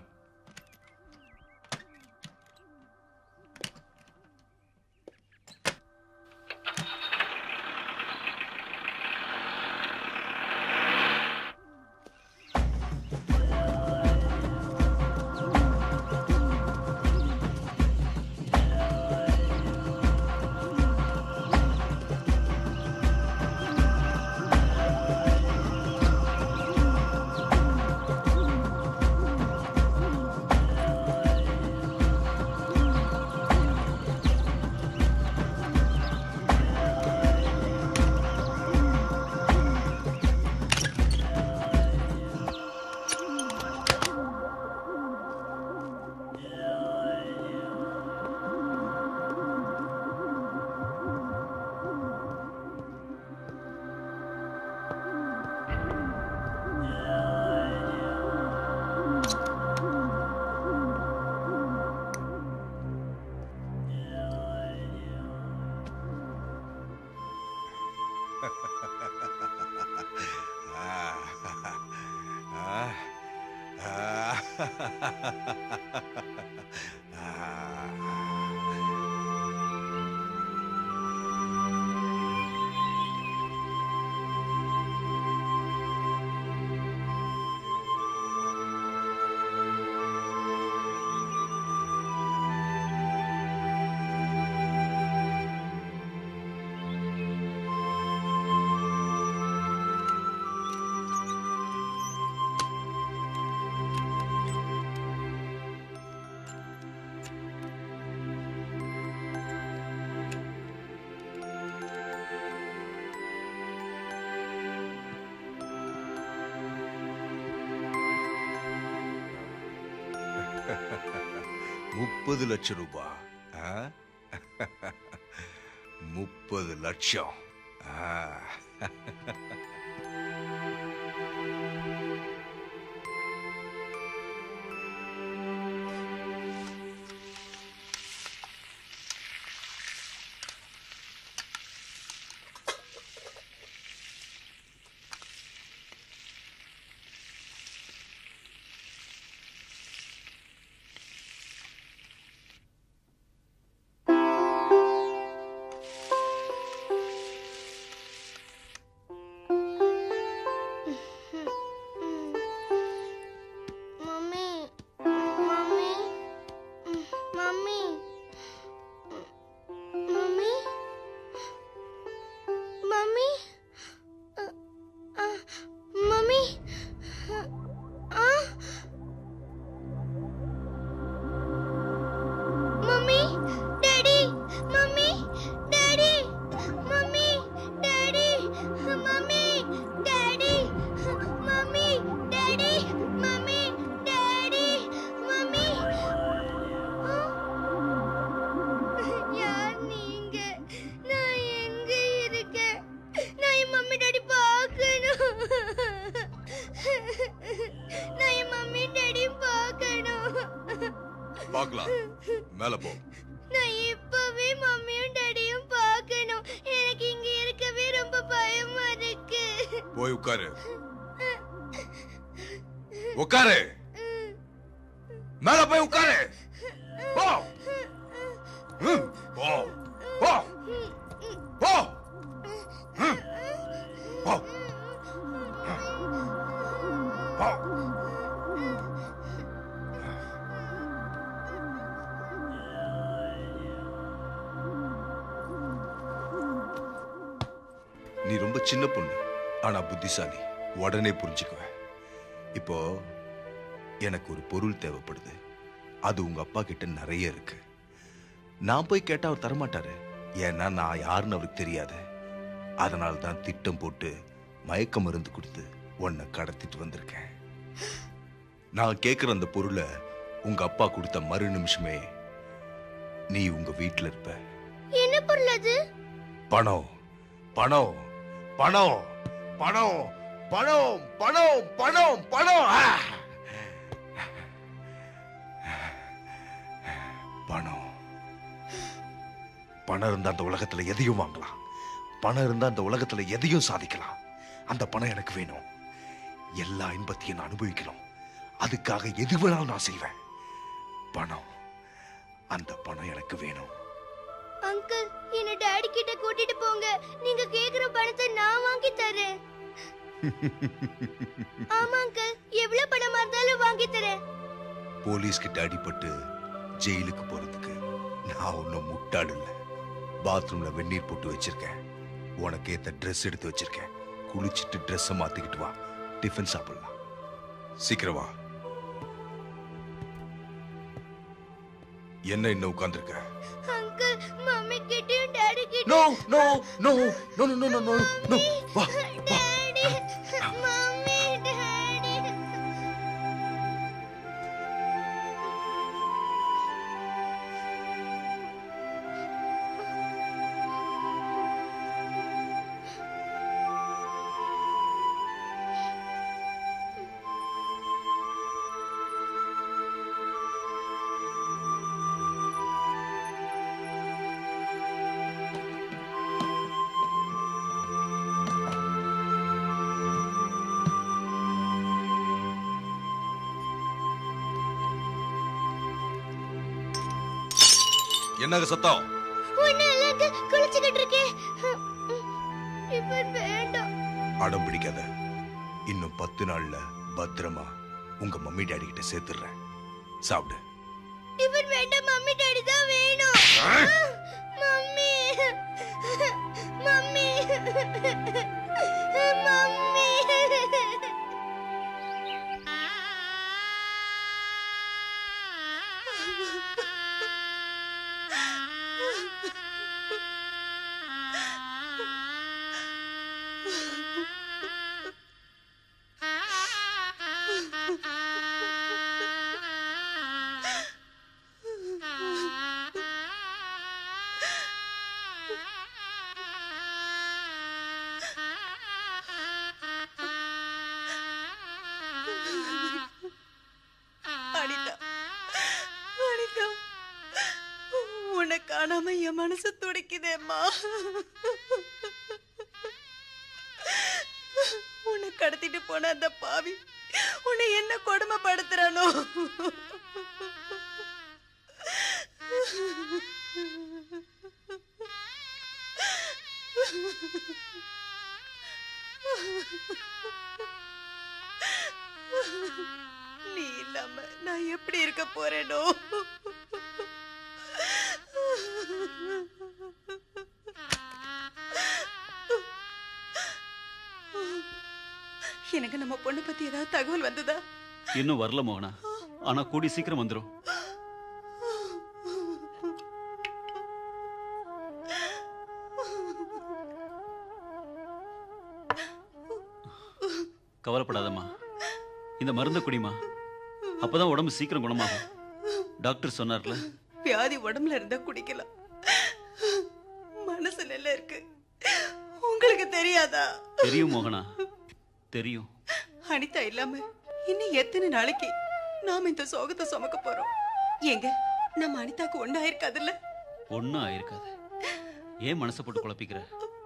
முப்பது லட்சம் ரூபாய் ஆ? முப்பது லட்சம் ஆ. Mummy mummy mummy mummy mummy அ- அ- மம்மி ஆ mummy daddy mummy daddy mummy daddy mummy daddy mummy daddy mummy daddy mummy யார் நீங்க நான் எங்க இருக்கேன் நான் என் மம்மி டாடி பார்க்கணும் நான் என் மம்மி டாடி பார்க்கணும் பார்க்கலாம் மேல போ நான் இப்பவே மம்மியும் டாடியும் பார்க்கணும் எனக்கு இங்க இருக்கவே ரொம்ப பயமா இருக்கு போய் உட்காரு உட்காரு மேல போய் உட்காரு போ ம், போ போ போ ம், போ போ நீ ரொம்ப சின்ன பொண்ணு ஆனா புத்திசாலி உடனே புரிஞ்சுக்குவ இப்போ எனக்கு ஒரு பொருள் தேவைப்படுது அது உங்க அப்பா கிட்ட நிறைய இருக்கு நான் போய் கேட்டா அவர் தரமாட்டாரு ஏன்னா நான் யாருன்னு அவருக்கு தெரியாது அதனால தான் திட்டம் போட்டு மயக்க மருந்து கொடுத்து உன்னை கடத்திட்டு வந்திருக்கேன் நான் கேட்குற அந்த பொருளை உங்க அப்பா கொடுத்த மறு நிமிஷமே நீ உங்க வீட்டுல இருப்ப என்ன பொருள் அது பணம் பணம் பணம் பணம் பணம் பணம் பணம் பணம் ஆ! பணம் பணம் இருந்தா அந்த உலகத்துல எதையும் வாங்கலாம் பணம் இருந்தா அந்த உலகத்துல எதையும் சாதிக்கலாம் அந்த பணம் எனக்கு வேணும் எல்லா இன்பத்தையும் நான் அனுபவிக்கணும் அதுக்காக எது வேணாலும் நான் செய்வேன் பணம் அந்த பணம் எனக்கு வேணும் அங்கிள் என்ன டாடி கிட்ட கூட்டிட்டு போங்க நீங்க கேக்குற பணத்தை நான் வாங்கி தரேன் ஆமா அங்கிள் எவ்வளவு பணமா இருந்தாலும் வாங்கி தரேன் போலீஸ் கிட்ட அடிபட்டு ஜெயிலுக்கு போறதுக்கு நான் ஒன்னும் முட்டாள் இல்ல பாத்ரூம்ல வெந்நீர் போட்டு வச்சிருக்கேன் உனக்கு ஏத்த ட்ரெஸ் எடுத்து வச்சிருக்கேன் குளிச்சிட்டு ட்ரெஸ்ஸை மாத்திக்கிட்டு வா டிஃபன் சாப்பிடலாம் சீக்கிரம் வா என்ன இன்னும் உட்கார்ந்திருக்க அங்கிள் மம்மி கிட்டயும் டாடி கிட்ட no no no no no no no no வா டாடி மம்மி டாடி என்னங்க சத்தம் ஒண்ணு இல்லங்க குளிச்சுக்கிட்டு இருக்கேன் இப்ப வேண்டாம் அடம் பிடிக்காத இன்னும் பத்து நாள்ல பத்திரமா உங்க மம்மி டாடி கிட்ட சேர்த்துடுறேன் சாப்பிடு டிஃபன் வேண்டாம் மம்மி டாடி தான் வேணும் மம்மி மம்மி மம்மி காணாம என் மனசு துடிக்குதேம்மா உன்னை கடத்திட்டு போன அந்த பாவி உன்னை என்ன கொடுமைப்படுத்துறானோ நீ இல்லாம நான் எப்படி இருக்க போறேனோ எனக்கு நம்ம பொண்ணு பத்தி ஏதாவது தகவல் வந்ததா இன்னும் வரல மோகனா ஆனா கூடி சீக்கிரம் வந்துடும் கவலைப்படாதம்மா இந்த மருந்த குடிமா அப்பதான் உடம்பு சீக்கிரம் குணமாகும் டாக்டர் சொன்னார்ல வியாதி உடம்புல இருந்தா குடிக்கலாம் மனசு நல்லா இருக்கு உங்களுக்கு தெரியாதா தெரியும் மோகனா தெரியும் அனிதா இல்லாம இன்னும் எத்தனை நாளைக்கு நாம இந்த சோகத்தை சுமக்க போறோம் ஏங்க நம்ம அனிதாக்கு ஒண்ணு ஆயிருக்காதுல்ல ஒன்றும் ஆயிருக்காது ஏன் மனசை போட்டு குழப்பிக்கிற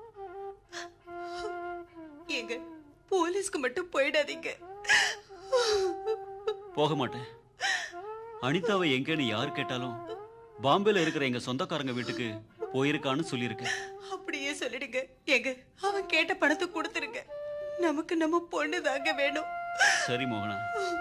ஏங்க போலீஸ்க்கு மட்டும் போயிடாதீங்க போக மாட்டேன் அனிதாவை எங்கன்னு யார் கேட்டாலும் பாம்பேல இருக்கிற எங்க சொந்தக்காரங்க வீட்டுக்கு போயிருக்கான்னு சொல்லியிருக்கேன் அப்படியே சொல்லிடுங்க ஏங்க அவன் கேட்ட பணத்தை கொடுத்துருங்க நமக்கு நம்ம பொண்ணு தாங்க வேணும் சரி மோகனா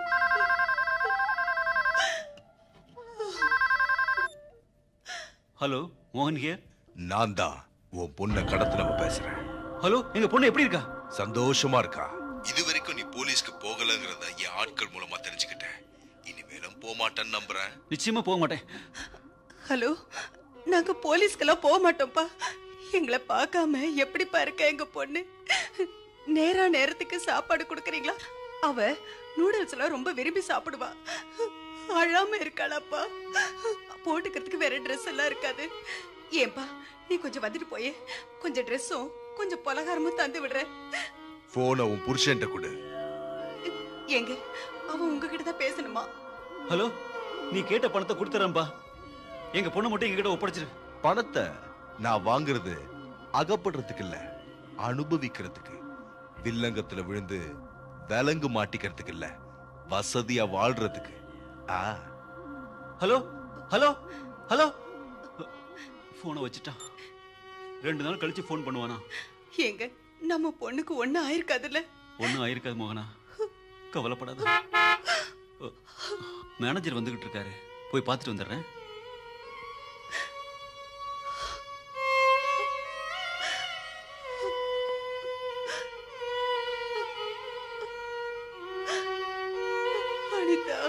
ஹலோ மோகன் ஹியர் நான் தான் உன் பொண்ணை கடத்தினவ பேசுறேன் ஹலோ எங்க பொண்ணு எப்படி இருக்கா சந்தோஷமா இருக்கா இது வரைக்கும் நீ போலீஸ்க்கு போகலங்கிறத என் ஆட்கள் மூலமா தெரிஞ்சுக்கிட்டேன் இனிமேலும் போக மாட்டேன்னு நம்புறேன் நிச்சயமா போக மாட்டேன் ஹலோ நாங்க போலீஸ்க்கெல்லாம் போக மாட்டோம்ப்பா எங்களை பார்க்காம எப்படிப்பா இருக்க எங்க பொண்ணு நேரா நேரத்துக்கு சாப்பாடு கொடுக்குறீங்களா அவ நூடுல்ஸ் எல்லாம் ரொம்ப விரும்பி சாப்பிடுவா அழாம இருக்காளாப்பா போட்டுக்கிறதுக்கு வேற ட்ரெஸ் எல்லாம் இருக்காது ஏன்பா நீ கொஞ்சம் வந்துட்டு போயே கொஞ்சம் ட்ரெஸ்ஸும் கொஞ்சம் பலகாரமும் தந்து விடுறேன் போனை உன் புருஷன்ட்ட கொடு ஏங்க அவன் உங்ககிட்ட தான் பேசணுமா ஹலோ நீ கேட்ட பணத்தை கொடுத்துறேன்பா எங்க பொண்ணு மட்டும் எங்ககிட்ட ஒப்படைச்சிரு பணத்தை நான் வாங்குறது அகப்படுறதுக்கு இல்ல அனுபவிக்கிறதுக்கு வில்லங்கத்துல விழுந்து விலங்கு மாட்டிக்கிறதுக்கு இல்ல வசதியா வாழ்றதுக்கு ஆ ஹலோ ஹலோ ஹலோ போனை வச்சுட்டான் ரெண்டு நாள் கழிச்சு ஃபோன் பண்ணுவானா ஏங்க நம்ம பொண்ணுக்கு ஒண்ணு ஆயிருக்காதுல்ல ஒன்றும் ஆயிருக்காது மோகனா கவலைப்படாத மேனேஜர் வந்துகிட்டு இருக்காரு போய் பார்த்துட்டு வந்துடுறேன் Anitha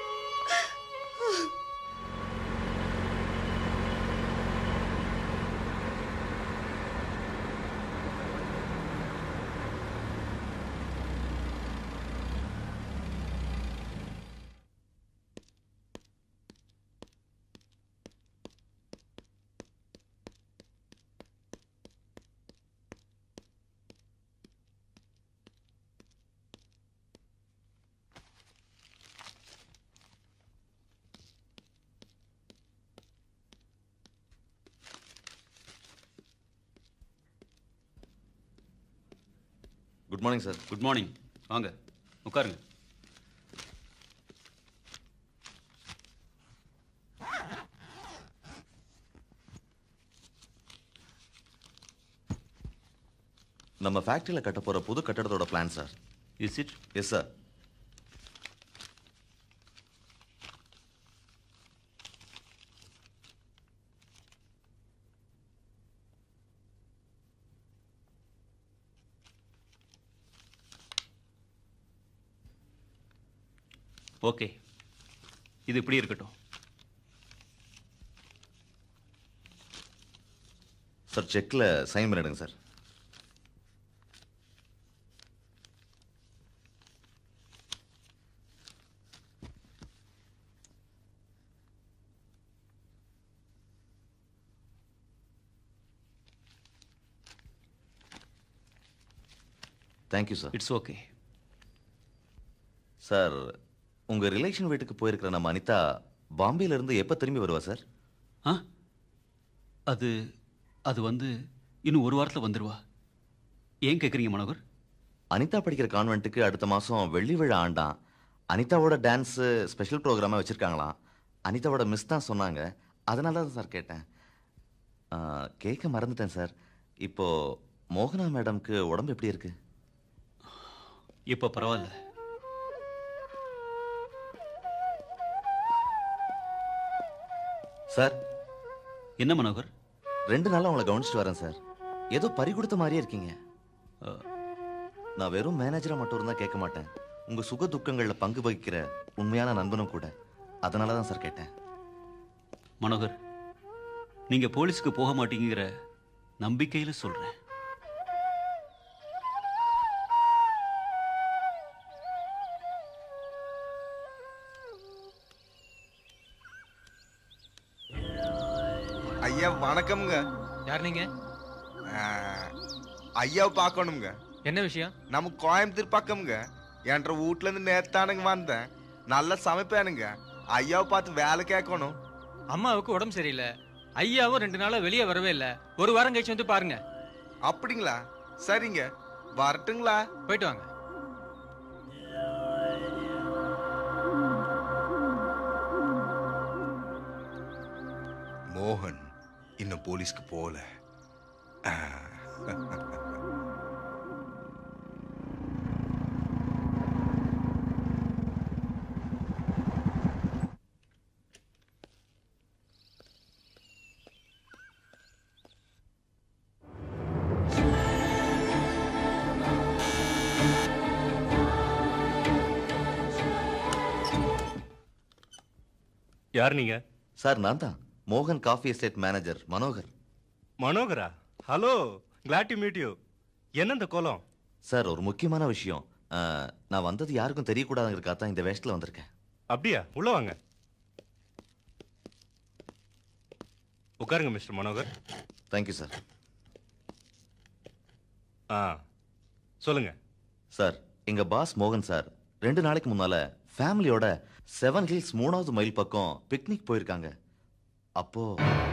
good morning sir good morning வாங்க உட்காருங்க நம்ம ஃபேக்டரியில் கட்ட போகிற புது கட்டடத்தோட plan sir is it yes sir okay இது இப்படி இருக்கட்டும் சார் செக்கில் சைன் பண்ணிடுங்க sir thank you sir it's okay sir உங்கள் ரிலேஷன் வீட்டுக்கு போயிருக்கிற நம்ம அனிதா பாம்பேல இருந்து எப்போ திரும்பி வருவா சார் ஆ அது அது வந்து இன்னும் ஒரு வாரத்தில் வந்துருவா ஏன் கேட்குறீங்க மனோகர் அனிதா படிக்கிற கான்வென்ட்டுக்கு அடுத்த மாசம் வெள்ளி விழா ஆண்டான் அனிதாவோட டான்ஸ் ஸ்பெஷல் ப்ரோக்ராமா வச்சிருக்காங்களாம் அனிதாவோட மிஸ் தான் சொன்னாங்க அதனால தான் சார் கேட்டேன் ஆ, கேட்க மறந்துட்டேன் சார் இப்போ மோகனா மேடம்க்கு உடம்பு எப்படி இருக்கு இப்போ பரவாயில்ல சார் என்ன மனோகர் ரெண்டு நாளா உங்களை கவனிச்சுட்டு வரேன் சார் ஏதோ பறி கொடுத்த மாதிரியே இருக்கீங்க ஆ, நான் வெறும் மேனேஜரா மட்டும் தான் கேட்க மாட்டேன் உங்க சுக துக்கங்கள்ல பங்கு வகிக்கிற உண்மையான நண்பனும் கூட அதனால தான் சார் கேட்டேன் மனோகர் நீங்க போலீஸ்க்கு போக மாட்டீங்கிற நம்பிக்கையில சொல்றேன் ஐயா வணக்கம்ங்க யார் நீங்க ஐயாவை பார்க்கணுங்க என்ன விஷயம் நம்ம கோயம்புத்தூர் பக்கம்ங்க என்ற வீட்ல இருந்து நேத்தானுங்க வந்தேன் நல்லா சமைப்பேனுங்க ஐயாவை பார்த்து வேலை கேட்கணும் அம்மாவுக்கு உடம்பு சரியில்லை ஐயாவும் ரெண்டு நாளா வெளியே வரவே இல்ல ஒரு வாரம் கழிச்சு வந்து பாருங்க அப்படிங்களா சரிங்க வரட்டுங்களா போயிட்டு வாங்க மோகன் இன்னும் போலீஸ்க்கு போகல ஆ. யார் நீங்க சார் நான் தான் மோகன் காஃபி எஸ்டேட் மேனேஜர் மனோகர் மனோகரா hello glad to meet you என்ன இந்த கோலம் சார் ஒரு முக்கியமான விஷயம் ஆ, நான் வந்தது யாருக்கும் தெரியக்கூடாதுங்கிறக்காக தான் இந்த வேஷத்தில் வந்திருக்கேன் அப்படியா உள்ள வாங்க உட்காருங்க மிஸ்டர் மனோகர் தேங்க்யூ சார் ஆ சொல்லுங்க சார் எங்க பாஸ் மோகன் சார் ரெண்டு நாளைக்கு முன்னால ஃபேமிலியோட செவன் ஹில்ஸ் மூணாவது மைல் பக்கம் பிக்னிக் போயிருக்காங்க அப்போ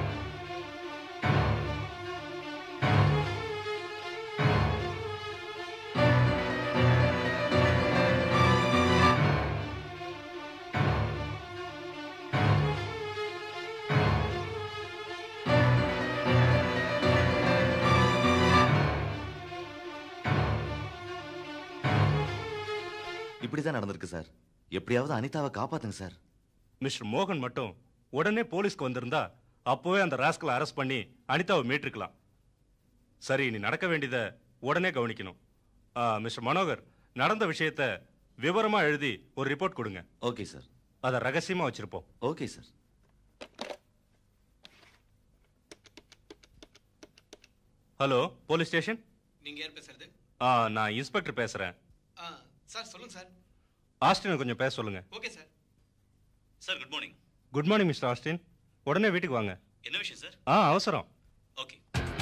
இப்படிதான் நடந்திருக்கு சார் எப்படியாவது அனிதாவை காப்பாத்துங்க சார் மிஸ்டர் மோகன் மட்டும் உடனே போலீஸ்க்கு வந்திருந்தா அப்போவே அந்த ராஸ்கலை அரெஸ்ட் பண்ணி அனிதாவை மீட்டிருக்கலாம் சரி நீ நடக்க வேண்டியதை உடனே கவனிக்கணும் ஆ, மிஸ்டர் மனோகர் நடந்த விஷயத்த விவரமா எழுதி ஒரு ரிப்போர்ட் கொடுங்க ஓகே சார் அதை ரகசியமா வச்சிருப்போம் okay sir hello police station நீங்க யார் பேசுறது ஆ நான் இன்ஸ்பெக்டர் பேசுறேன் ஆ, சார் சொல்லுங்க சார் ஆஸ்டினை கொஞ்சம் பேச சொல்லுங்க okay sir sir good morning good morning mister Austin உடனே வீட்டுக்கு வாங்க என்ன விஷயம் சார் ஆ அவசரம் ஓகே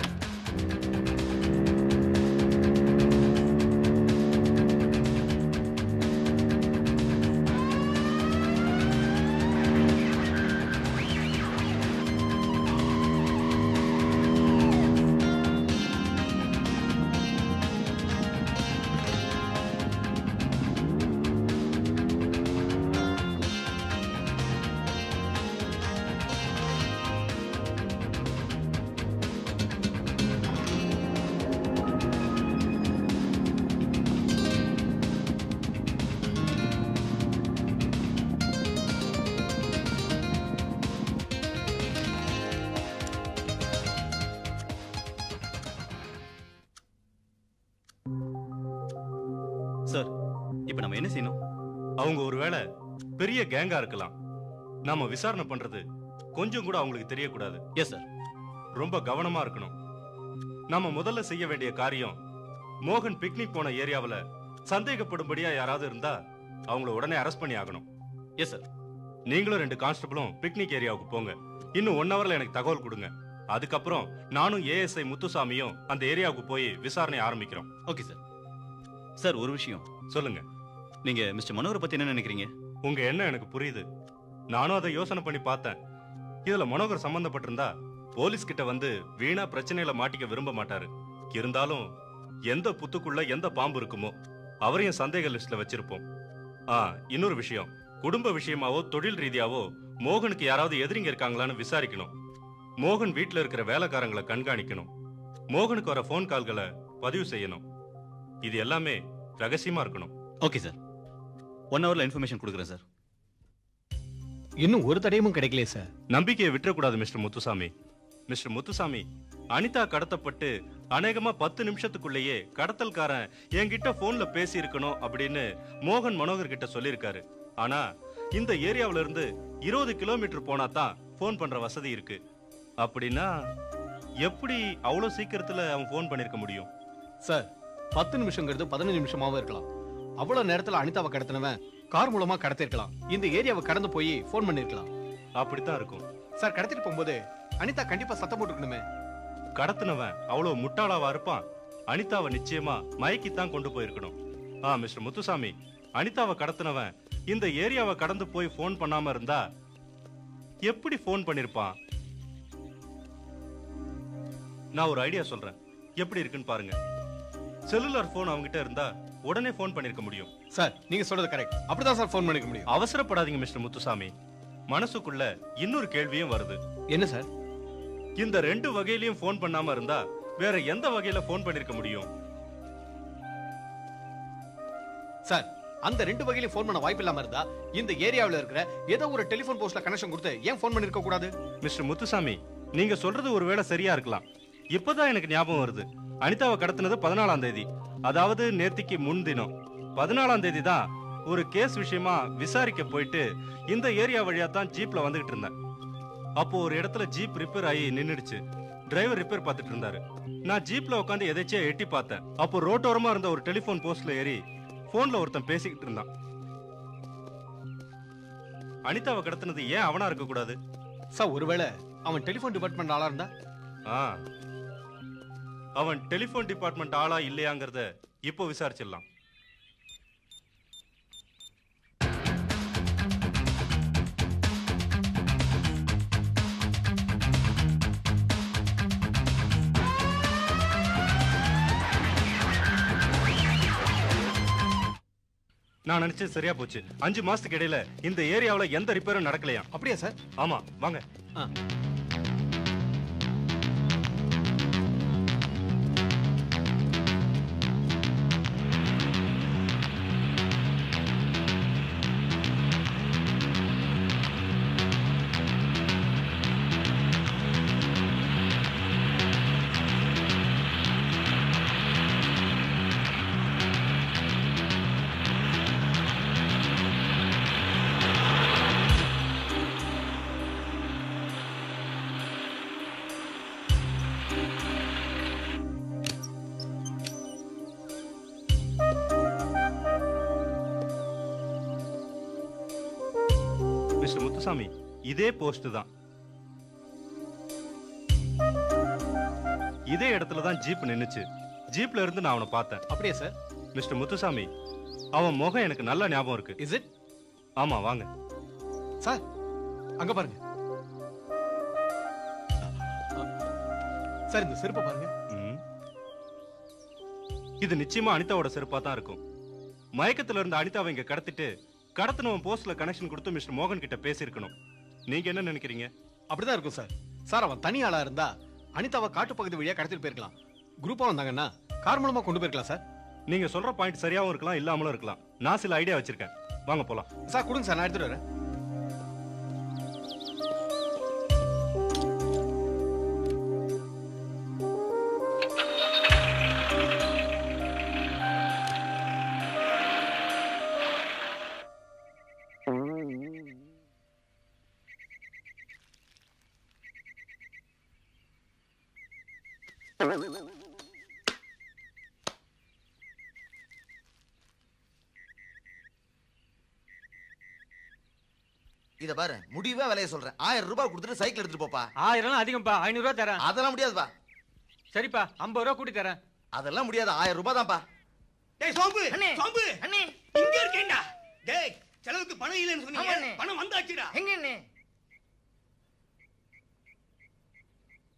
சார் இப்போ நம்ம என்ன செய்யணும் அவங்க ஒருவேளை பெரிய கேங்கா இருக்கலாம் நாம விசாரணை பண்றது கொஞ்சம் கூட அவங்களுக்கு தெரியக்கூடாது எஸ் சார் ரொம்ப கவனமா இருக்கணும் நாம முதல்ல செய்ய வேண்டிய காரியம் மோகன் பிக்னிக் போன ஏரியாவுல சந்தேகப்படும்படியா யாராவது இருந்தா அவங்கள உடனே அரெஸ்ட் பண்ணி ஆகணும் எஸ் சார் நீங்களும் ரெண்டு கான்ஸ்டபிளும் பிக்னிக் ஏரியாவுக்கு போங்க இன்னும் ஒன் ஹவர்ல எனக்கு தகவல் கொடுங்க அதுக்கப்புறம் நானும் ஏஎஸ்ஐ முத்துசாமியும் அந்த ஏரியாவுக்கு போய் விசாரணை ஆரம்பிக்கிறோம் ஓகே சார் சார் ஒரு விஷயம் சொல்லுங்க நீங்க மிஸ்டர் மனோகரை பத்தி என்ன நினைக்கிறீங்க உங்க எண்ணம் எனக்கு புரியுது நானும் அதை யோசனை பண்ணி பார்த்தேன் இதுல மனோகர் சம்பந்தப்பட்டிருந்தா போலீஸ் கிட்ட வந்து வீணா பிரச்சனையில மாட்டிக்க விரும்ப மாட்டாரு இருந்தாலும் எந்த புத்துக்குள்ள எந்த பாம்பு இருக்குமோ அவரையும் சந்தேக லிஸ்ட்ல வச்சிருப்போம் ஆ இன்னொரு விஷயம் குடும்ப விஷயமாவோ தொழில் ரீதியாவோ மோகனுக்கு யாராவது எதிரிங்க இருக்காங்களான்னு விசாரிக்கணும் மோகன் வீட்ல இருக்கிற வேலைக்காரங்களை கண்காணிக்கணும் மோகனுக்கு வர ஃபோன் கால்களை பதிவு செய்யணும் இது எல்லாமே ரகசியமா இருக்கணும் ஓகே சார் ஒன் ஹவர்ல இன்ஃபர்மேஷன் கொடுக்குறேன் சார் இன்னும் ஒரு தடையும் கிடைக்கலையே சார் நம்பிக்கையை விட்டுறக்கூடாது மிஸ்டர் முத்துசாமி மிஸ்டர் முத்துசாமி அனிதா கடத்தப்பட்டு அநேகமா பத்து நிமிஷத்துக்குள்ளேயே கடத்தல்காரன் என்கிட்ட போன்ல பேசி இருக்கணும் அப்படின்னு மோகன் மனோகர் கிட்ட சொல்லியிருக்காரு ஆனா இந்த ஏரியாவுல இருந்து இருபது கிலோமீட்டர் போனா தான் போன் பண்ற வசதி இருக்கு அப்படின்னா எப்படி அவ்வளவு சீக்கிரத்துல அவன் போன் பண்ணிருக்க முடியும் சார் பத்து நிமிஷங்கிறது பதினஞ்சு நிமிஷமாவும் இருக்கலாம் அவ்வளவு நேரத்துல அனிதாவை கடத்தினவன் கார் மூலமா கடத்திருக்கலாம் இந்த ஏரியாவை கடந்து போய் ஃபோன் பண்ணிருக்கலாம் அப்படித்தான் இருக்கும் சார் கடத்திட்டு போகும்போது அனிதா கண்டிப்பா சத்தம் போட்டுக்கணுமே கடத்தினவன் அவ்வளவு முட்டாளாவா இருப்பான் அனிதாவை நிச்சயமா மயக்கித்தான் கொண்டு போயிருக்கணும் ஆ மிஸ்டர் முத்துசாமி அனிதாவை கடத்தினவன் இந்த ஏரியாவை கடந்து போய் ஃபோன் பண்ணாம இருந்தா எப்படி ஃபோன் பண்ணிருப்பான் நான் ஒரு ஐடியா சொல்றேன் எப்படி இருக்குன்னு பாருங்க செல்லுலார் ஃபோன் அவங்ககிட்ட இருந்தா உடனே ஃபோன் பண்ணிருக்க முடியும் சார் நீங்க சொல்றது கரெக்ட் அப்படிதான் சார் ஃபோன் பண்ணிக்க முடியும் அவசரப்படாதீங்க மிஸ்டர் முத்துசாமி மனசுக்குள்ள இன்னொரு கேள்வியும் வருது என்ன சார் இந்த ரெண்டு வகையிலயும் ஃபோன் பண்ணாம இருந்தா வேற எந்த வகையில ஃபோன் பண்ணிருக்க முடியும் சார் அந்த ரெண்டு வகையிலும் ஃபோன் பண்ண வாய்ப்பு இல்லாம இருந்தா இந்த ஏரியாவுல இருக்கிற ஏதோ ஒரு டெலிபோன் போஸ்ட்ல கனெக்ஷன் கொடுத்து ஏன் ஃபோன் பண்ணிருக்க கூடாது மிஸ்டர் முத்துசாமி நீங்க சொல்றது ஒருவேளை சரியா இருக்கலாம் இப்பதான் எனக்கு ஞாபகம் வருது அனிதாவை கடத்தினது பதினாலாம் தேதி அதாவது நேத்திக்கு முன்தினம் பதினாலாம் தேதி தான் ஒரு கேஸ் விஷயமா விசாரிக்க போயிட்டு இந்த ஏரியா வழியா தான் ஜீப்ல வந்துகிட்டு இருந்தேன் அப்போ ஒரு இடத்துல ஜீப் ரிப்பேர் ஆகி நின்னுடுச்சு டிரைவர் ரிப்பேர் பார்த்துட்டு இருந்தாரு நான் ஜீப்ல உட்காந்து எதாச்சியா எட்டி பார்த்தேன் அப்போ ரோட்டோரமா இருந்த ஒரு டெலிபோன் போஸ்ட்ல ஏறி போன்ல ஒருத்தன் பேசிக்கிட்டு இருந்தான் அனிதாவை கடத்தினது ஏன் அவனா இருக்க கூடாது சார் ஒருவேளை அவன் டெலிபோன் டிபார்ட்மெண்ட் ஆளா இருந்தா ஆ அவன் டெலிபோன் டிபார்ட்மெண்ட் ஆளா இல்லையாங்கிறத இப்போ விசாரிச்சிடலாம் நான் நினைச்சது சரியா போச்சு அஞ்சு மாசத்துக்கு இடையில இந்த ஏரியாவுல எந்த ரிப்பேரும் நடக்கலையா அப்படியா சார் ஆமா வாங்க மிஸ்டர் முத்துசாமி இதே போஸ்ட் தான் இதே இடத்துல தான் ஜீப் நின்னுச்சு ஜீப்ல இருந்து நான் அவனை பார்த்தேன் அப்படியே சார் மிஸ்டர் முத்துசாமி அவன் முகம் எனக்கு நல்ல ஞாபகம் இருக்கு இஸ் இட் ஆமா வாங்க சார் அங்க பாருங்க சார் இந்த செருப்பை பாருங்க ம். இது நிச்சயமா அனிதாவோட செருப்பா தான் இருக்கும் மயக்கத்துல இருந்த அனிதாவை இங்க கடத்திட்டு கடத்தினவன் போஸ்ட்ல கனெக்ஷன் கொடுத்து மிஸ்டர் மோகன் கிட்ட பேசியிருக்கணும் நீங்க என்ன நினைக்கிறீங்க அப்படிதான் இருக்கும் சார் சார் அவன் தனி ஆளா இருந்தா அனிதாவை காட்டுப்பகுதி வழியா கடத்திட்டு போயிருக்கலாம் குரூப்பா வந்தாங்கன்னா கார் மூலமா கொண்டு போயிருக்கலாம் சார் நீங்க சொல்ற பாயிண்ட் சரியாவும் இருக்கலாம் இல்லாமலும் இருக்கலாம் நான் சில ஐடியா வச்சிருக்கேன் வாங்க போலாம் சார் கொடுங்க சார் நான் எடுத்துட்டு வரேன் இத பாரு முடிவா விலைய சொல்றேன் ஆயிரம் ரூபாய் கொடுத்துட்டு சைக்கிள் எடுத்துட்டு போப்பா ஆயிரம் அதிகம்ப்பா ஐநூறு ரூபா தரேன் அதெல்லாம் முடியாதுப்பா சரிப்பா ஐம்பது ரூபா கூட்டி தரேன் அதெல்லாம் முடியாது ஆயிரம் ரூபாய் தான்ப்பா டேய் சோம்பு அண்ணே. சோம்பு அண்ணே இங்க இருக்கேன்டா டேய் செலவுக்கு பணம் இல்லைன்னு சொன்னீங்க ஆமாண்ணே. பணம் வந்தாச்சுடா எங்க அண்ணே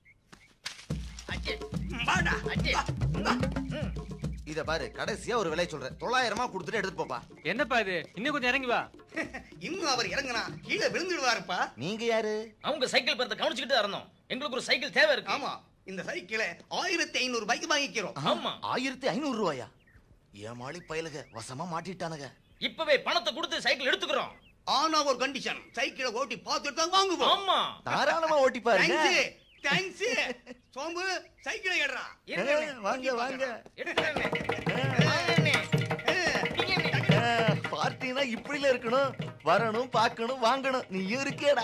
வாடா வா. இத பாரு கடைசியா ஒரு விலை சொல்றேன் தொள்ளாயிரமா கொடுத்துட்டு எடுத்துட்டு போப்பா என்னப்பா இது இன்னும் கொஞ்சம் இறங்கி வா இன்னும் அவர் இறங்குனா கீழே விழுந்துடுவாருப்பா நீங்க யாரு அவங்க சைக்கிள் பரத்தை கவனிச்சுக்கிட்டு தான் இருந்தோம் எங்களுக்கு ஒரு சைக்கிள் தேவை இருக்கு ஆமா இந்த சைக்கிளை ஆயிரத்தி ஐநூறு ரூபாய்க்கு வாங்கிக்கிறோம் ஆமா ஆயிரத்தி ஐநூறு ரூபாயா ஏமாளி பயலுக வசமா மாட்டிட்டானுங்க இப்பவே பணத்தை கொடுத்து சைக்கிள் எடுத்துக்கிறோம் ஆனா ஒரு கண்டிஷன் சைக்கிளை ஓட்டி பார்த்துட்டு தான் வாங்குவோம் ஆமா தாராளமா ஓட்டி பாருங்க தேங்க்ஸ் தேங்க்ஸ் சோம்பு சைக்கிளை ஏடுறா வாங்க வாங்க பார்ட்டினா இப்படில இருக்கணும் வரணும் பார்க்கணும் வாங்கணும் நீயும் இருக்கேடா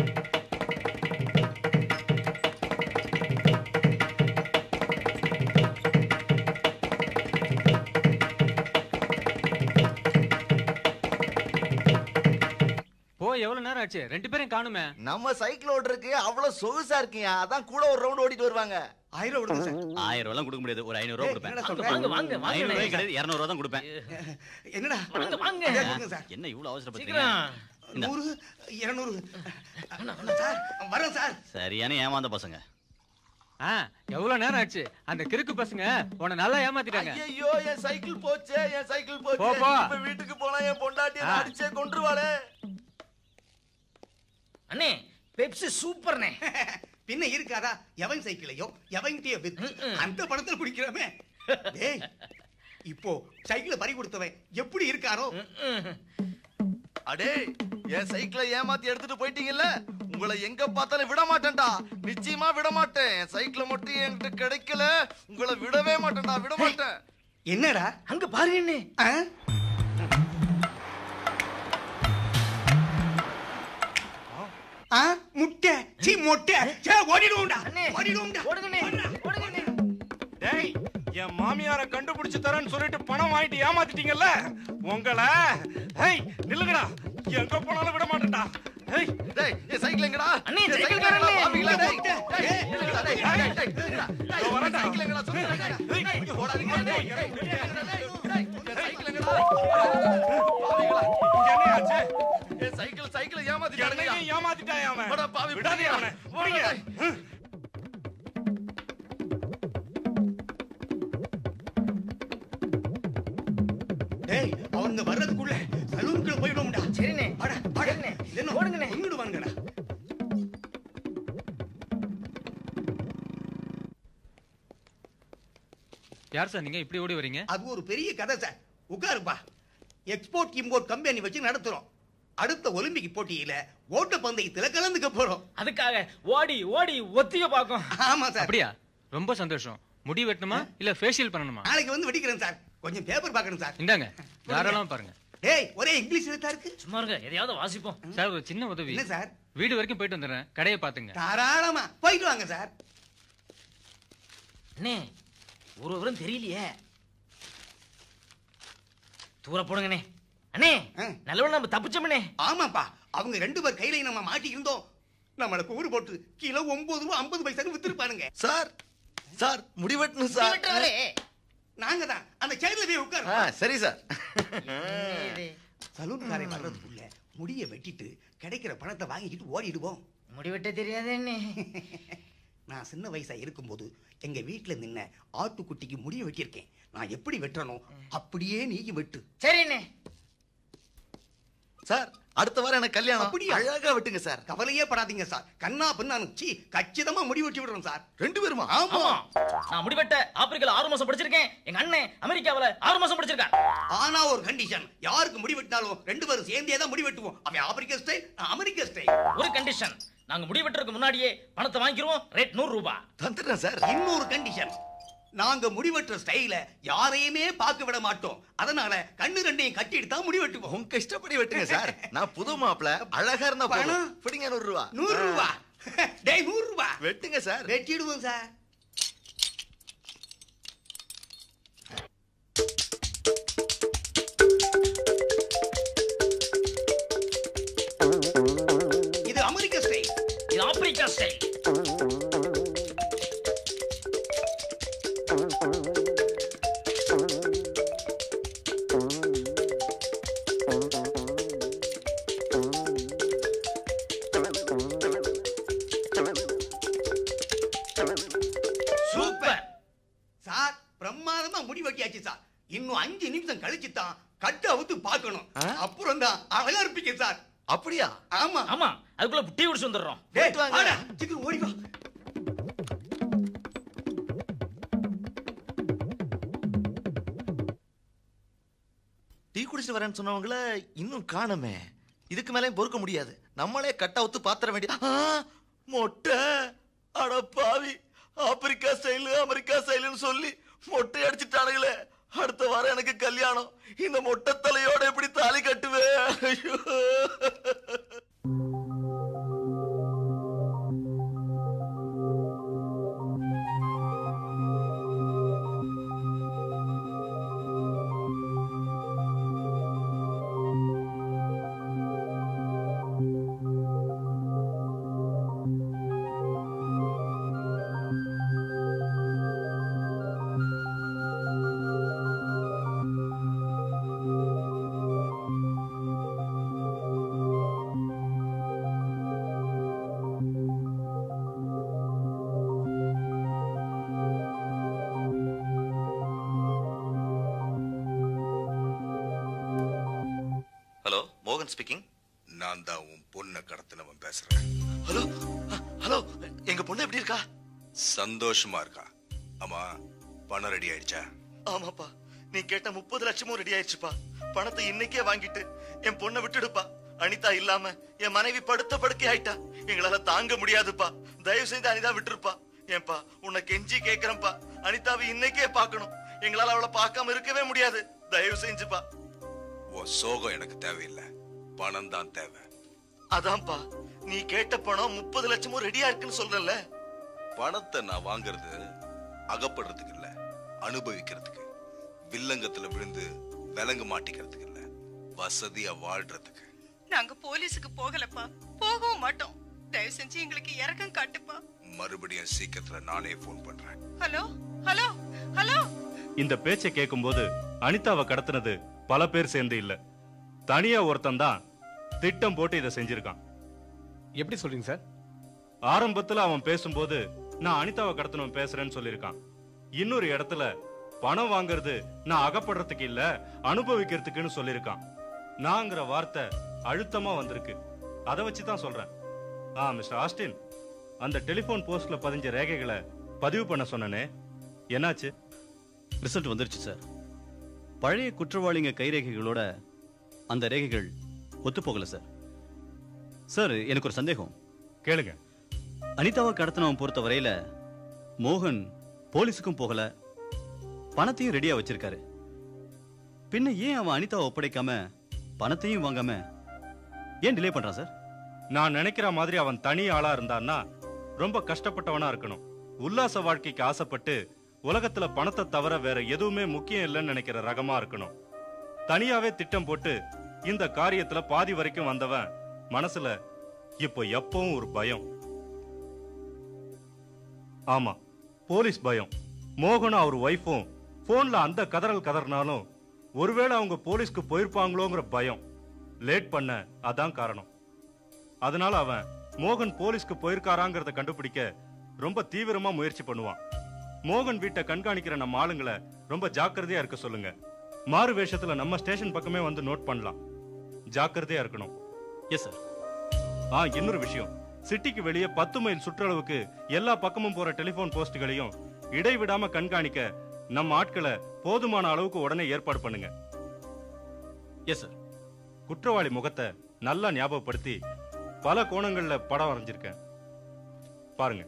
போ எவ்வளவு நேரம் ஆச்சு ரெண்டு பேரும் காணுமே நம்ம சைக்கிள் ஓட்டுறதுக்கு அவ்வளவு சொகுசா இருக்கீங்க அதான் கூட ஒரு ரவுண்ட் ஓடிட்டு வருவாங்க ஆயிரம் விடுங்க சார் ஆயிரம் ரூபாய் கொடுக்க முடியாது ஒரு ஐநூறு ரூபாய் கொடுப்பேன் என்னடா சொல்ற? வாங்க, வாங்க, வாங்க. ஐநூறு ரூபாய் கிடையாது இருநூறு ரூபாய் தான் கொடுப்பேன் என்னடா வாங்க வாங்க அதே கொடுங்க சார் என்ன இவ்வளவு அவசரப்படுறீங்க சீக்கிரம் இந்தா. நூறு இருநூறு சார் வரேன் சார் சரியான ஏமாந்த பசங்க ஆ எவ்வளவு நேரம் ஆச்சு அந்த கிறுக்கு பசங்க உன்னை நல்லா ஏமாத்திட்டாங்க ஐயோ என் சைக்கிள் போச்சே என் சைக்கிள் போச்சே போ, போ. இப்ப வீட்டுக்கு போனா என் பொண்டாட்டி ஆ. அடிச்சே கொன்றுவாளே அண்ணே பெப்சி சூப்பர்ண்ணே பின்ன இருக்காதா எவன் சைக்கிளையோ எவன்கிட்டயோ வித்து அந்த பணத்துல குடிக்கிறோமே டேய் இப்போ சைக்கிளை பறி கொடுத்தவன் எப்படி இருக்காரோ அடே என் சைக்கிளை ஏமாத்தி எடுத்துட்டு போயிட்டீங்கல்ல உங்களை எங்க பார்த்தாலும் விட மாட்டேன்டா நிச்சயமா விட மாட்டேன் என் சைக்கிளை மட்டும் என்கிட்ட கிடைக்கல உங்களை விடவே மாட்டேன்டா விட மாட்டேன் என்னடா அங்க பாருங்க அண்ணே ஆ? ஆ முட்டை சீ மொட்டை சே ஓடிடுவோம்டா அண்ணே ஓடிடுவோம்டா ஓடுங்கண்ணே ஓடுங்கண்ணே டேய் என் மாமியார கண்டுபிடிச்சு தரேன்னு சொல்லிட்டு பணம் வாங்கிட்டு ஏமாத்திட்டீங்கல்ல உங்களை ஹேய் நில்லுங்கடா எங்க போனாலும் விட மாட்டேன்டா ஹேய் டேய் என் சைக்கிள் எங்கடா அண்ணே, என் சைக்கிள் சைக்கிள் எங்கடா? காரனே. பாப்பீங்களா? டேய், முட்டை. டேய், ஏய், நில்லுங்கடா, டேய், டேய், டேய், டேய், நில்லுங்கடா. டேய், இதோ என் வரேன்டா. சைக்கிள் எங்கடா? சொல்லுங்கடா, டேய். டேய், டேய், இங்க ஓடாதீங்க, டேய், டேய், டேய், டேய், டேய், என் சைக்கிள் எங்கடா? பாப்பீங்களா? என்னையாச்சு என் சைக்கிள் சைக்கிளை ஏமாத்திட்டானுங்கய்யா. என்னையும் ஏமாத்திட்டான் அவன் போடா, பாவி, விடாதே போடா. அவனை போடா, போடுங்க. டேய். டேய் அவங்க வர்றதுக்குள்ள சலூனுக்குள்ள போயிடுவோம்டா சரிண்ணே வாடா வாடா சரிண்ணே. இல்லைன்னா ஓடுங்கண்ணே. கொன்னுடுவானுங்கடா யார் சார் நீங்க இப்படி ஓடி வரீங்க அது ஒரு பெரிய கதை சார் உட்காருப்பா எக்ஸ்போர்ட் இம்போர்ட் கம்பெனி வச்சு நடத்துறோம் அடுத்த ஒலிம்பிக் போட்டியில ஓட்ட பந்தயத்துல கலந்துக்க போறோம் அதுக்காக ஓடி ஓடி ஒத்திக பாக்கும் ஆமா சார் அப்படியா ரொம்ப சந்தோஷம் முடி வெட்டணுமா இல்ல ஃபேஷியல் பண்ணணுமா நாளைக்கு வந்து வெடிக்கிறேன் சார் கொஞ்சம் பேப்பர் பார்க்கணும் சார் இந்தாங்க தாராளமா பாருங்க டேய் ஒரே இங்கிலீஷ் எழுத்தா இருக்கு சும்மா இருங்க எதையாவது வாசிப்போம் சார் ஒரு சின்ன உதவி என்ன சார் வீடு வரைக்கும் போயிட்டு வந்துடுறேன் கடையை பாத்துங்க தாராளமா போயிட்டு வாங்க சார் அண்ணே ஒரு விவரம் தெரியலையே தூர போடுங்கண்ணே அண்ணே ஆ. நல்லவன் நம்ம தப்பிச்சோம்ண்ணே ஆமாப்பா அவங்க ரெண்டு பேர் கையில நம்ம மாட்டி இருந்தோம் நம்மள கூறு போட்டு கிலோ ஒன்பது ரூபா ஐம்பது பைசாக்கு வித்துருப்பானுங்க சார் சார் முடிவெட்டணும் சார் நாங்க தான் அந்த சேர்ல போய் ஆ, உட்கார் சரி சார் சலூன்காரன் வர்றதுக்குள்ள முடிய வெட்டிட்டு கிடைக்கிற பணத்தை வாங்கிக்கிட்டு ஓடிடுவோம் முடிவெட்ட தெரியாதே நான் சின்ன வயசா இருக்கும்போது எங்க வீட்டுல நின்ன ஆட்டுக்குட்டிக்கு முடிய வெட்டியிருக்கேன் நான் எப்படி வெட்டணும் அப்படியே நீயும் வெட்டு சரிண்ணே சார் அடுத்த வாரம் எனக்கு கல்யாணம் அப்படியா? அழகா விட்டுங்க சார் கவலையே படாதீங்க சார் கண்ணா பின்னானு சீ கச்சிதமா முடி வெட்டி விடுறோம் சார் ரெண்டு பேருமா ஆமா ஆமா நான் முடிவெட்ட ஆப்பிரிக்கால ஆறு மாசம் படிச்சிருக்கேன் எங்க அண்ணன் அமெரிக்காவுல ஆறு மாசம் படிச்சிருக்கான் ஆனா ஒரு கண்டிஷன் யாருக்கு முடி வெட்டினாலும் ரெண்டு பேரும் சேர்ந்தே தான் முடி வெட்டுவோம் அவன் ஆப்பிரிக்க ஸ்டைல் நான் அமெரிக்க ஸ்டைல் ஒரு கண்டிஷன் நாங்க முடிவெட்டுறதுக்கு முன்னாடியே பணத்தை வாங்கிக்கிறோம் ரேட் நூறு ரூபாய் தந்துடுறேன் சார் இன்னொரு கண்டிஷன் நாங்க முடிவெட்டுற ஸ்டைல யாரையுமே பார்க்க விட மாட்டோம் அதனால கண்ணு ரெண்டையும் கட்டிட்டு தான் முடிவெட்டுவோம் உங்க இஷ்டப்படி வெட்டுங்க சார் நான் புது மாப்பிள அழகா இருந்தா போதும் பணம்? பிடிங்க நூறு ரூபா நூறு ரூபா டேய் நூறு ரூபா வெட்டுங்க சார் வெட்டிடுவோம் சார் இது அமெரிக்க ஸ்டைல் இது ஆப்பிரிக்கா ஸ்டைல் சூப்பர் எல்லாம் முடிவாக்கியாச்சு சார் இன்னும் அஞ்சு நிமிஷம் கழிச்சு தான் கட்டு அவுத்து பார்க்கணும் அப்புறம் தான் அழகா இருப்பீங்க சார் அப்படியா ஆமா ஆமா அதுக்குள்ள டீ குடிச்சு வந்துடுறோம் டேய், வாடா, சீக்கிரம் ஓடி வா டீ குடிச்சிட்டு வரேன்னு சொன்னவங்கள இன்னும் காணுமே இதுக்கு மேலே பொறுக்க முடியாது நம்மளே கட்ட அவுத்து பாத்திர வேண்டிய ஆ, மொட்டை அட பாவி ஆப்பிரிக்கா ஸ்டைலு அமெரிக்கா ஸ்டைலுன்னு சொல்லி மொட்டை அடிச்சிட்டானுங்களே அடுத்த வாரம் எனக்கு கல்யாணம் இந்த மொட்டை தலையோட எப்படி தாலி கட்டுவேன் ஐயோ ஹலோ மோகன் ஸ்பீக்கிங் நான் தான் உன் பொண்ணை கடத்தினவன் பேசுறேன் ஹலோ ஹலோ எங்க பொண்ணு எப்படி இருக்கா சந்தோஷமா இருக்கா ஆமா பணம் ரெடி ஆயிடுச்சா ஆமாப்பா நீ கேட்ட முப்பது லட்சமும் ரெடி ஆயிடுச்சுப்பா பணத்தை இன்னைக்கே வாங்கிட்டு என் பொண்ணை விட்டுடுப்பா அனிதா இல்லாம என் மனைவி படுத்த படுக்கை ஆயிட்டா எங்களால தாங்க முடியாதுப்பா தயவு செஞ்சு அனிதா விட்டுருப்பா ஏன்பா உன்னை கெஞ்சி கேக்குறேன்ப்பா அனிதாவை இன்னைக்கே பார்க்கணும் எங்களால அவளை பார்க்காம இருக்கவே முடியாது தயவு செஞ்சுப்பா உன் சோகம் எனக்கு தேவையில்லை பணம் தான் தேவை அதான்ப்பா நீ கேட்ட பணம் முப்பது லட்சமும் ரெடியா இருக்குன்னு சொல்றல பணத்தை நான் வாங்குறது அகப்படுறதுக்கு இல்ல அனுபவிக்கிறதுக்கு வில்லங்கத்துல விழுந்து விலங்கு மாட்டிக்கிறதுக்கு இல்ல வசதியா வாழ்றதுக்கு நாங்க போலீஸுக்கு போகலப்பா போகவும் மாட்டோம் தயவு செஞ்சு எங்களுக்கு இறக்கம் காட்டுப்பா மறுபடியும் சீக்கிரத்துல நானே ஃபோன் பண்றேன் ஹலோ ஹலோ ஹலோ இந்த பேச்சை கேட்கும்போது அனிதாவை கடத்தினது பல பேர் சேர்ந்து இல்ல தனியா ஒருத்தன் தான் திட்டம் போட்டு இதை செஞ்சிருக்கான் எப்படி சொல்றீங்க சார் ஆரம்பத்துல அவன் பேசும்போது நான் அனிதாவை கடத்தினவன் பேசுறேன்னு சொல்லியிருக்கான் இன்னொரு இடத்துல பணம் வாங்குறது நான் அகப்படுறதுக்கு இல்ல அனுபவிக்கிறதுக்குன்னு சொல்லியிருக்கான் நாங்கிற வார்த்தை அழுத்தமா வந்திருக்கு அதை வச்சு தான் சொல்றேன் ஆ மிஸ்டர் ஆஸ்டின் அந்த டெலிபோன் போஸ்ட்ல பதிஞ்ச ரேகைகளை பதிவு பண்ண சொன்னனே என்னாச்சு ரிசல்ட் வந்துருச்சு சார் பழைய குற்றவாளிங்க கைரேகைகளோட அந்த ரேகைகள் ஒத்து போகல சார் சார் எனக்கு ஒரு சந்தேகம் கேளுங்க அனிதாவை கடத்தினவன் பொறுத்த வரையில மோகன் போலீஸுக்கும் போகல பணத்தையும் ரெடியா வச்சிருக்காரு பின்ன ஏன் அவன் அனிதாவை ஒப்படைக்காம பணத்தையும் வாங்காம ஏன் டிலே பண்றான் சார் நான் நினைக்கிற மாதிரி அவன் தனி ஆளா இருந்தான்னா ரொம்ப கஷ்டப்பட்டவனா இருக்கணும் உல்லாச வாழ்க்கைக்கு ஆசைப்பட்டு உலகத்துல பணத்தை தவிர வேற எதுவுமே முக்கியம் இல்லைன்னு நினைக்கிற ரகமா இருக்கணும் தனியாவே திட்டம் போட்டு இந்த காரியத்துல பாதி வரைக்கும் வந்தவன் மனசுல இப்போ எப்பவும் ஒரு பயம் ஆமா போலீஸ் பயம் மோகனும் அவர் ஒய்ஃபும் போன்ல அந்த கதறல் கதறினாலும் ஒருவேளை அவங்க போலீஸ்க்கு போயிருப்பாங்களோங்கிற பயம் லேட் பண்ண அதான் காரணம் அதனால அவன் மோகன் போலீஸ்க்கு போயிருக்காராங்கிறத கண்டுபிடிக்க ரொம்ப தீவிரமா முயற்சி பண்ணுவான் மோகன் வீட்டை கண்காணிக்கிற நம்ம ஆளுங்களை ரொம்ப ஜாக்கிரதையா இருக்க சொல்லுங்க மாறு வேஷத்துல நம்ம ஸ்டேஷன் பக்கமே வந்து நோட் பண்ணலாம் ஜாக்கிரதையா இருக்கணும் எஸ் சார் ஆ இன்னொரு விஷயம் சிட்டிக்கு வெளியே பத்து மைல் சுற்றளவுக்கு எல்லா பக்கமும் போற டெலிபோன் போஸ்ட்களையும் இடைவிடாம கண்காணிக்க நம்ம ஆட்களை போதுமான அளவுக்கு உடனே ஏற்பாடு பண்ணுங்க எஸ் சார் குற்றவாளி முகத்தை நல்லா ஞாபகப்படுத்தி பல கோணங்கள்ல படம் வரைஞ்சிருக்கேன் பாருங்க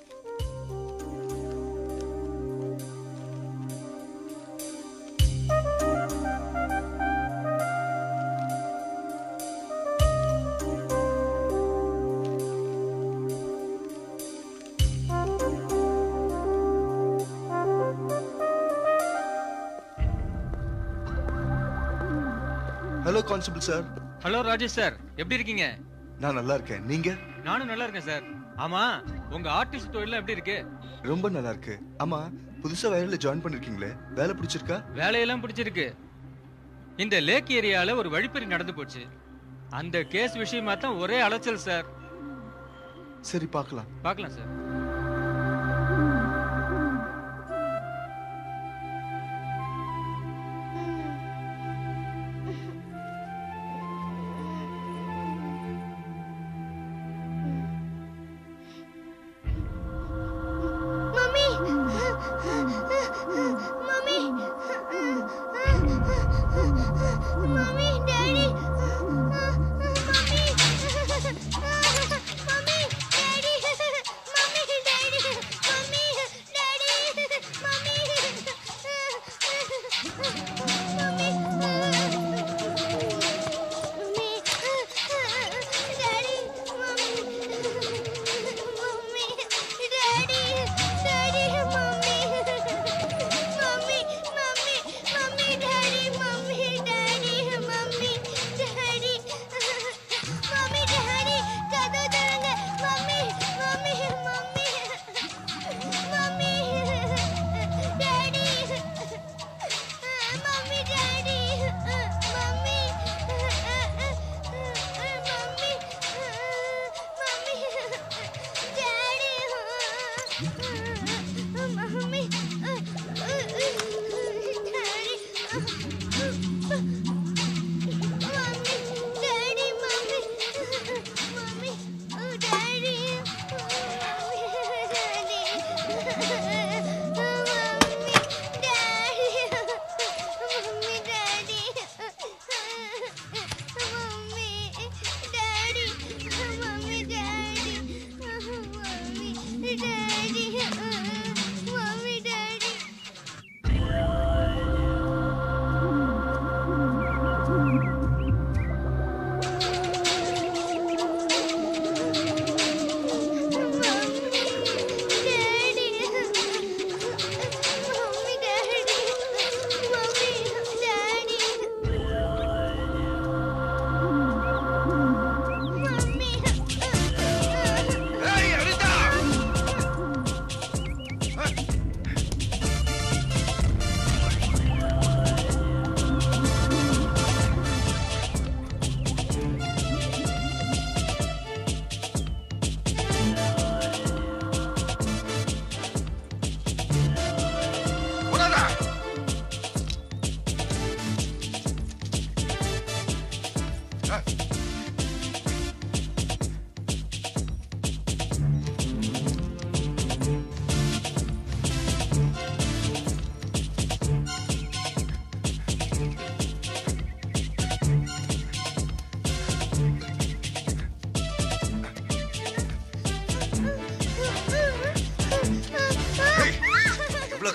hello constable sir hello Rajesh sir எப்படி இருக்கீங்க நான் நல்லா இருக்கேன் நீங்க நானும் நல்லா இருக்கேன் சார் ஆமா உங்க ஆர்டிஸ்ட் தொழில் எப்படி இருக்கு ரொம்ப நல்லா இருக்கு ஆமா புதுசா வயல்ல ஜாயின் பண்ணிருக்கீங்களே வேலை பிடிச்சிருக்கா வேலையெல்லாம் பிடிச்சிருக்கு இந்த லேக் ஏரியால ஒரு வழிப்பறி நடந்து போச்சு அந்த கேஸ் விஷயமா தான் ஒரே அலைச்சல் சார் சரி பார்க்கலாம் பார்க்கலாம் சார்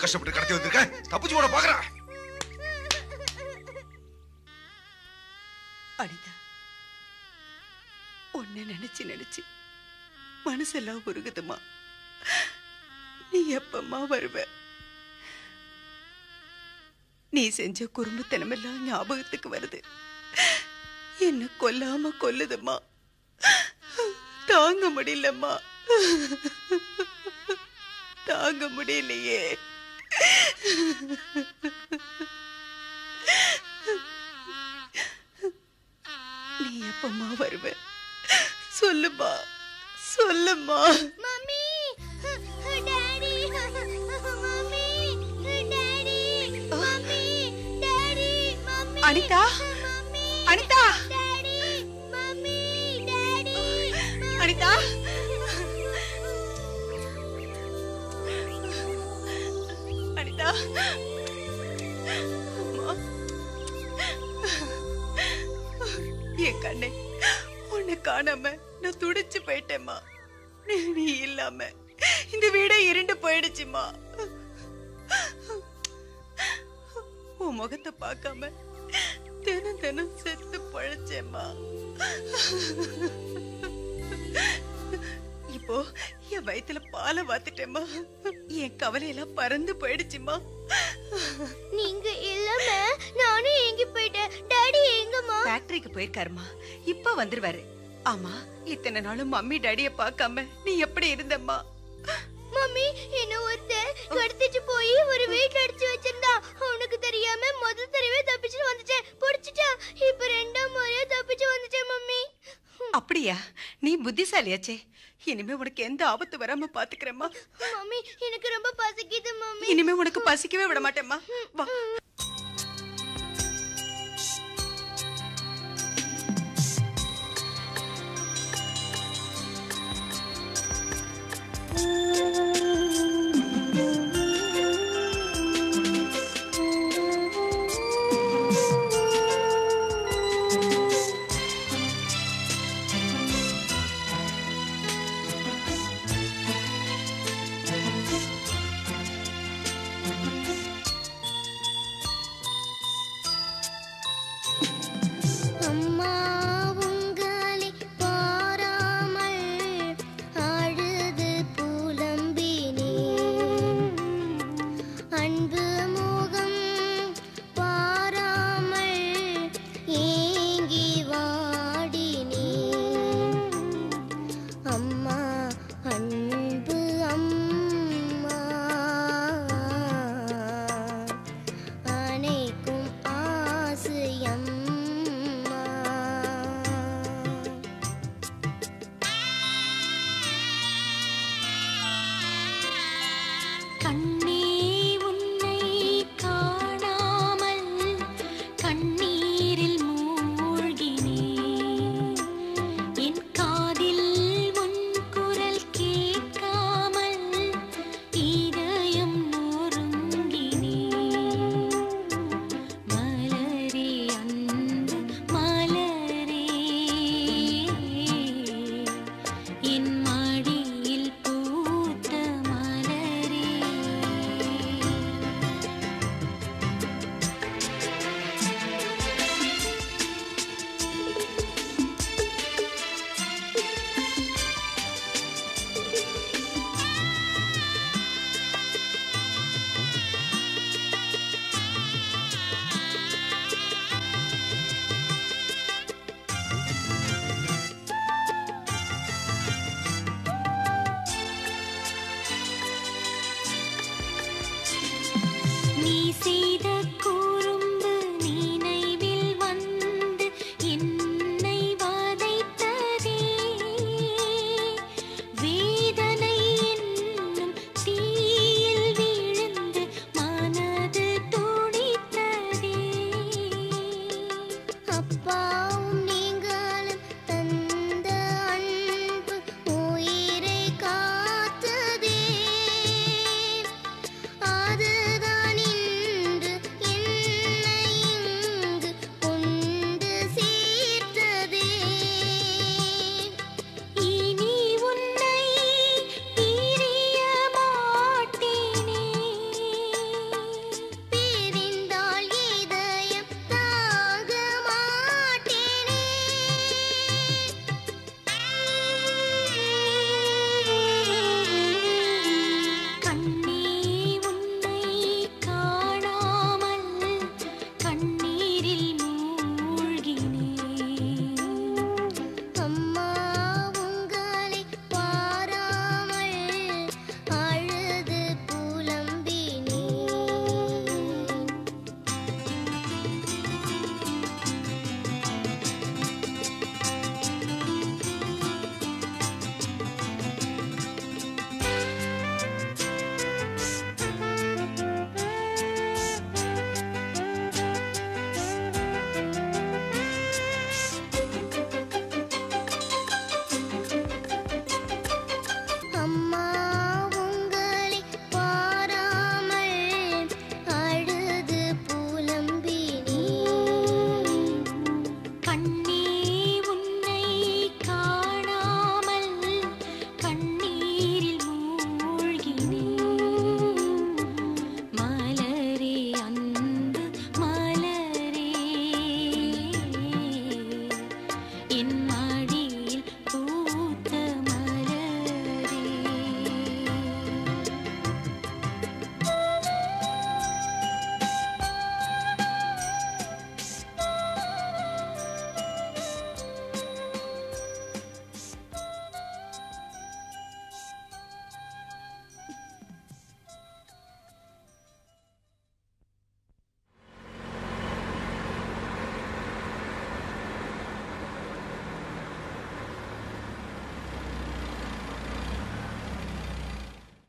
கஷ்டப்பட்டு கடத்தி வந்திருக்க தப்பிச்சு போட பாக்குறா அனிதா உன்னை நினைச்சு நினைச்சு மனசெல்லாம் உருகுதுமா நீ எப்பம்மா வருவ நீ செஞ்ச குறும்புத்தனமெல்லாம் ஞாபகத்துக்கு வருது என்ன கொல்லாம கொல்லுதும்மா தாங்க முடியலம்மா தாங்க முடியலையே நீ எப்பம்மா வருவ சொல்லுமா சொல்லுமா mummy daddy mummy daddy mummy daddy mummy Anitha Anitha daddy mummy daddy Anitha Anitha அம்மா. என் கண்ணே உன்னை காணாம நான் துடிச்சு போயிட்டேம்மா நீ- நீ இல்லாம இந்த வீடே இருண்டு போயிடுச்சுமா உன் முகத்தை பார்க்காம தினம் தினம் செத்து பழைச்சேம்மா இப்போ என் வயித்துல பாலை வாத்துட்டேம்மா என் கவலையெல்லாம் பறந்து போயிடுச்சுமா நீங்க இல்லாம நானும் எங்கி போயிட்டேன் டாடி எங்கம்மா ஃபேக்டரிக்கு போயிருக்காருமா இப்ப வந்துருவாரு ஆமா இத்தனை நாளும் மம்மி டாடிய பார்க்காம நீ எப்படி இருந்தம்மா மம்மி என்ன ஒருத்தன் கடத்திட்டு போய் ஒரு வீட்ல அடிச்சு வச்சிருந்தா உனக்கு தெரியாம முதல் தடவை தப்பிச்சு வந்துட்டேன் புடிச்சிட்டான் இப்ப ரெண்டாம் முறையா தப்பிச்சு வந்துட்டேன் மம்மி அப்படியா நீ புத்திசாலியாச்சே இனிமே உனக்கு எந்த ஆபத்து வராம பாத்துக்கிறேம்மா மம்மி எனக்கு ரொம்ப பசிக்குது மம்மி இனிமே உனக்கு பசிக்கவே விட மாட்டேம்மா வா அம்மா உங்களை பாராமல் அழுது புலம்பினேன் அன்பு முகம் பாராமல் ஏங்கி வாடினேன் அம்மா அன்பு அம்மா அனைக்கும் ஆசையம்மா கண்ணே உன்னை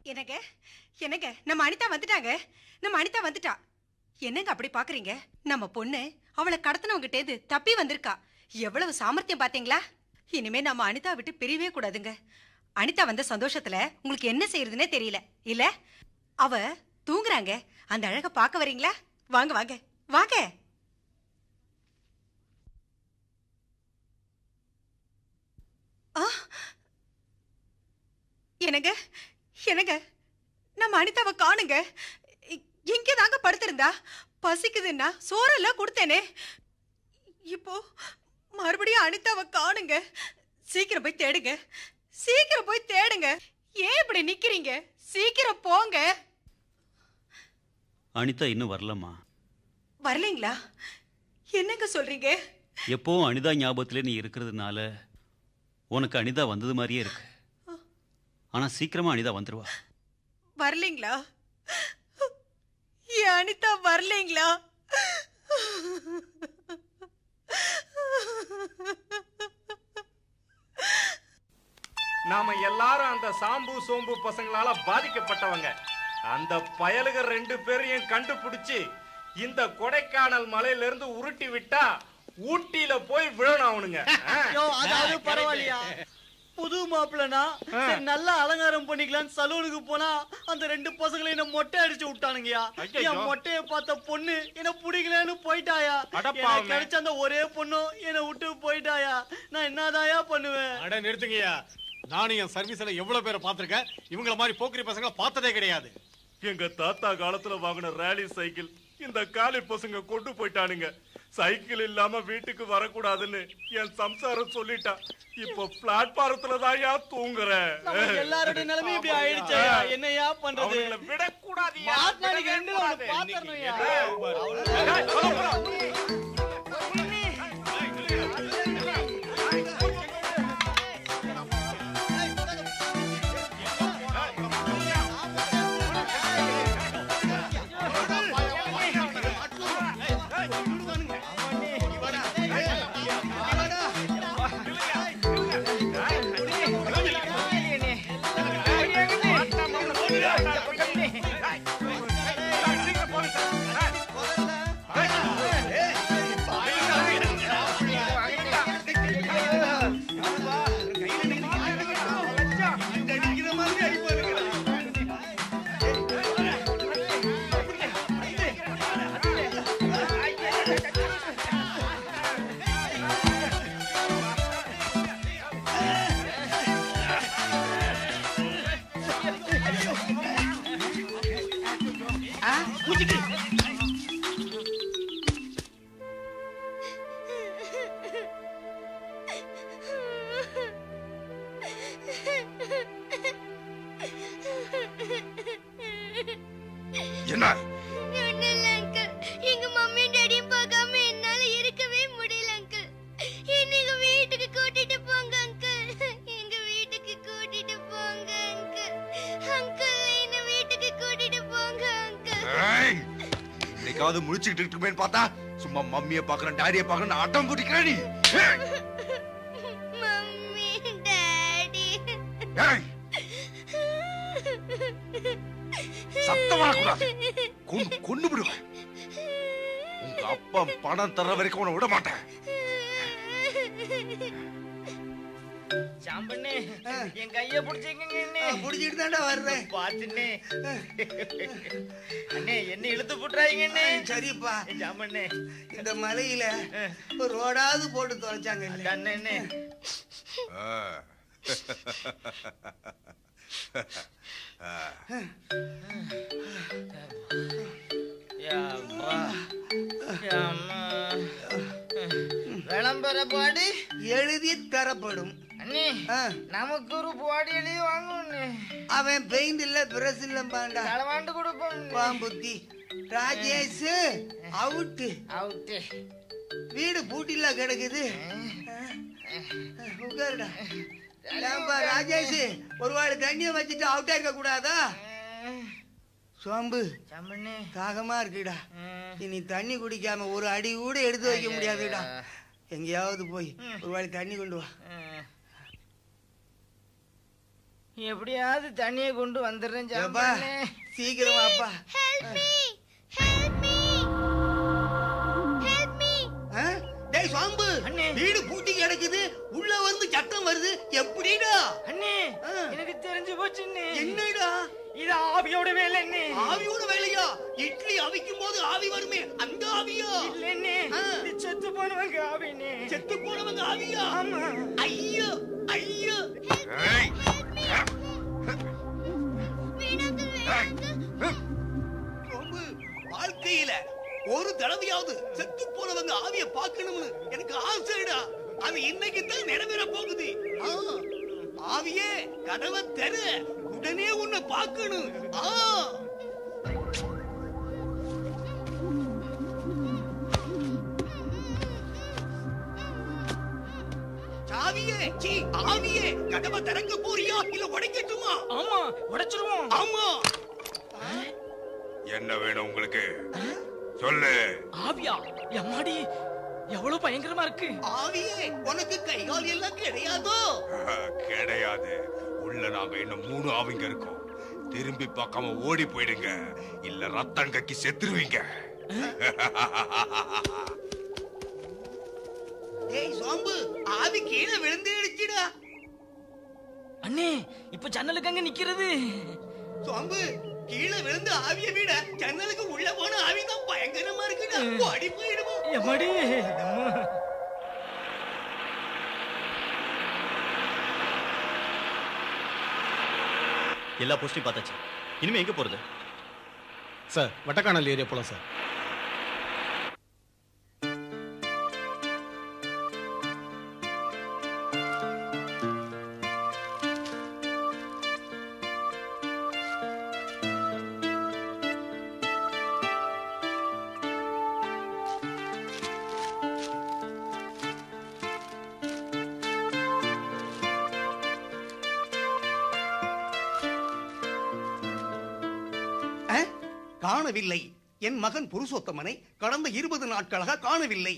என்னங்க என்னங்க நம்ம அனிதா வந்துட்டாங்க நம்ம அனிதா வந்துட்டா என்னங்க அப்படி பாக்குறீங்க நம்ம பொண்ணு அவளை கடத்தினவங்கிட்டேந்து தப்பி வந்திருக்கா எவ்வளவு சாமர்த்தியம் பாத்தீங்களா இனிமே நம்ம அனிதா விட்டு பிரியவே கூடாதுங்க அனிதா வந்த சந்தோஷத்துல உங்களுக்கு என்ன செய்யறதுனே தெரியல இல்ல அவ தூங்குறாங்க அந்த அழக பார்க்க வரீங்களா வாங்க வாங்க வாங்க ஆ என்னங்க என்னங்க நம்ம அனிதாவை காணுங்க எங்கே தாங்க படுத்திருந்தா பசிக்குதுன்னா சோறெல்லாம் கொடுத்தேனே இப்போ மறுபடியும் அனிதாவை காணுங்க சீக்கிரம் போய் தேடுங்க சீக்கிரம் போய் தேடுங்க ஏன் இப்படி நிக்கிறீங்க சீக்கிரம் போங்க அனிதா இன்னும் வரலம்மா வரலைங்களா என்னங்க சொல்றீங்க எப்பவும் அனிதா ஞாபகத்திலே நீ இருக்கிறதுனால உனக்கு அனிதா வந்தது மாதிரியே இருக்கு ஆனா சீக்கிரமா அனிதா வந்துருவா வரலைங்களா என் அனிதா வரலைங்களா நாம எல்லாரும் அந்த சாம்பு சோம்பு பசங்களால பாதிக்கப்பட்டவங்க அந்த பயலுக ரெண்டு பேரையும் கண்டுபிடிச்சு இந்த கொடைக்கானல் மலையில இருந்து உருட்டி விட்டா ஊட்டியில போய் விழணும் அவனுங்க ஆ? யோ அதாவது பரவாயில்லையா புது மாப்பிள்ளனா சரி நல்லா அலங்காரம் பண்ணிக்கலாம்னு சலூனுக்கு போனா அந்த ரெண்டு பசங்களை என்ன மொட்டை அடிச்சு விட்டானுங்கயா ஐயையோ. என் மொட்டைய பார்த்த பொண்ணு என்ன பிடிக்கலன்னு போயிட்டாயா அடப்பாவமே. எனக்கு கிடைச்ச அந்த ஒரே பொண்ணும் என்ன விட்டு போயிட்டாயா நான் என்னதாயா பண்ணுவேன் அட நிறுத்துங்கய்யா நானும் என் சர்வீஸ்ல எவ்வளவு பேரை பார்த்திருக்கேன் இவங்கள மாதிரி போக்கிரி பசங்க பார்த்ததே கிடையாது எங்க தாத்தா காலத்துல வாங்கின ரேலி சைக்கிள் இந்த காலி பசங்க கொண்டு போயிட்டானுங்க சைக்கிள் இல்லாம வீட்டுக்கு வரக்கூடாதுன்னு என் சம்சாரம் சொல்லிட்டா இப்போ பிளாட்பாரத்துல தான்யா தூங்குறேன் நம்ம எல்லாரோட நிலைமை இப்படி ஆயிடுச்சா என்னையா பண்றது அவங்கள விடக்கூடாதுயா மாட்டினா நீங்க ரெண்டுல ஒண்ணு பாத்துறணும்யா என்ன ஒண்ணும் இல்ல அங்கிள் எங்க மம்மி டாடியும் பார்க்காம என்னால இருக்கவே முடியல அங்கிள் என்னங்க வீட்டுக்கு கூட்டிட்டு போங்க அங்கிள் எங்க வீட்டுக்கு கூட்டிட்டு போங்க அங்கிள் அங்கிள் என்ன வீட்டுக்கு கூட்டிட்டு போங்க அங்கிள் ஏய், இன்னைக்காவது முழிச்சுக்கிட்டு இருக்குமேன்னு பார்த்தா சும்மா மம்மிய பாக்குறேன் டாடிய பாக்குறேன் அட்டம் பிடிக்கிற நீ ஏய், மம்மி டாடி ஏய், சத்தம் வரக்கூடாது கொன்னு கொன்னு விடுவேன் உங்க அப்பா பணம் தர்ற வரைக்கும் உன்னை விட மாட்டேன் சாம்பண்ணே என் கைய பிடிச்சிக்கங்க புடிச்சிட்டு தான்டா வர்றேன் பாத்துண்ணே அண்ணே என்ன இழுத்து புட்டுறாங்க சரிப்பா சாம்பண்ணே இந்த மலையில ஒரு ரோடாவது போட்டு தொலைச்சாங்க அண்ணே ஆ. ஆ. யப்பா. யம்மா. விளம்பர பாடி எழுதி தரப்படும் அண்ணே நமக்கு ஒரு பாடி எழுதி வாங்கண்ணே அவன் பெயிண்ட் இல்ல பிரஸ் இல்ல பாண்டா களவாண்டு கொடுப்போம் பாம்புத்தி ராஜேஷ் அவுட்டு அவுட்டு வீடு பூட்டில கிடக்குது உட்காருடா ஏன்பா ராஜேஷ் ஒரு வாடு தண்ணிய வச்சுட்டு அவுட்டா இருக்க கூடாதா சோம்பு சாம்பண்ணே தாகமா இருக்குடா இனி தண்ணி குடிக்காம ஒரு அடி கூட எடுத்து வைக்க முடியாதுடா எங்கேயாவது போய் ஒரு வாடி தண்ணி கொண்டு வா எப்படியாவது தண்ணியை கொண்டு வந்துடுறேன் ஏப்பா, ஜாம்பண்ணே சீக்கிரமா அப்பா ஆ? டேய் சாம்பு வீடு பூட்டி கிடக்குது உள்ள வந்து சத்தம் வருது எப்படிடா அண்ணே எனக்கு தெரிஞ்சு போச்சு என்னடா இது ஆவியோட வேலை அண்ணே ஆவியோட வேலையா இட்லி அவிக்கும் போது ஆவி வருமே அந்த ஆவியா இல்லண்ணே இது செத்து போனவங்க ஆவினே செத்து போனவங்க ஆவியா ஐயோ ஐயோ ரொம்ப வாழ்க்கையில ஒரு தடவையாவது செத்து போனவங்க ஆவிய பார்க்கணும்னு எனக்கு ஆசைடா அது இன்னைக்கு தான் நிறைவேற போகுது ஆ, ஆவியே கதவை தெரு உடனே உன்னை பார்க்கணும் ஆ சாவியே சீ ஆவியே கதவை திறக்க போறியா இல்ல உடைக்கட்டுமா ஆமா உடைச்சிருவோம் ஆமா என்ன வேணும் உங்களுக்கு சொல்லு ஆவியா எம்மாடி எவ்வளவு பயங்கரமா இருக்கு ஆவியே உனக்கு கை கால் எல்லாம் கிடையாதோ கிடையாது உள்ள நாங்க இன்னும் மூணு ஆவிங்க இருக்கோம் திரும்பி பார்க்காம ஓடி போயிடுங்க இல்ல ரத்தம் கக்கி செத்துருவீங்க ஏய் சாம்பு ஆவி கீழே விழுந்துடுச்சுடா அண்ணே இப்ப ஜன்னலுக்கு அங்க நிக்கிறது சாம்பு கீழே விழுந்து ஆவிய விட ஜன்னலுக்கு உள்ள போன ஆவி தான் பயங்கரமா இருக்குடா ஓடி போயிடுவோம் எம்மாடி எல்லா போஸ்டையும் பார்த்தாச்சு இனிமே எங்க போறது சார் வட்டக்கானல் ஏரியா போலாம் சார் அஹ், காணவில்லை என் மகன் புருஷோத்தமனை கடந்த இருபது நாட்களாக காணவில்லை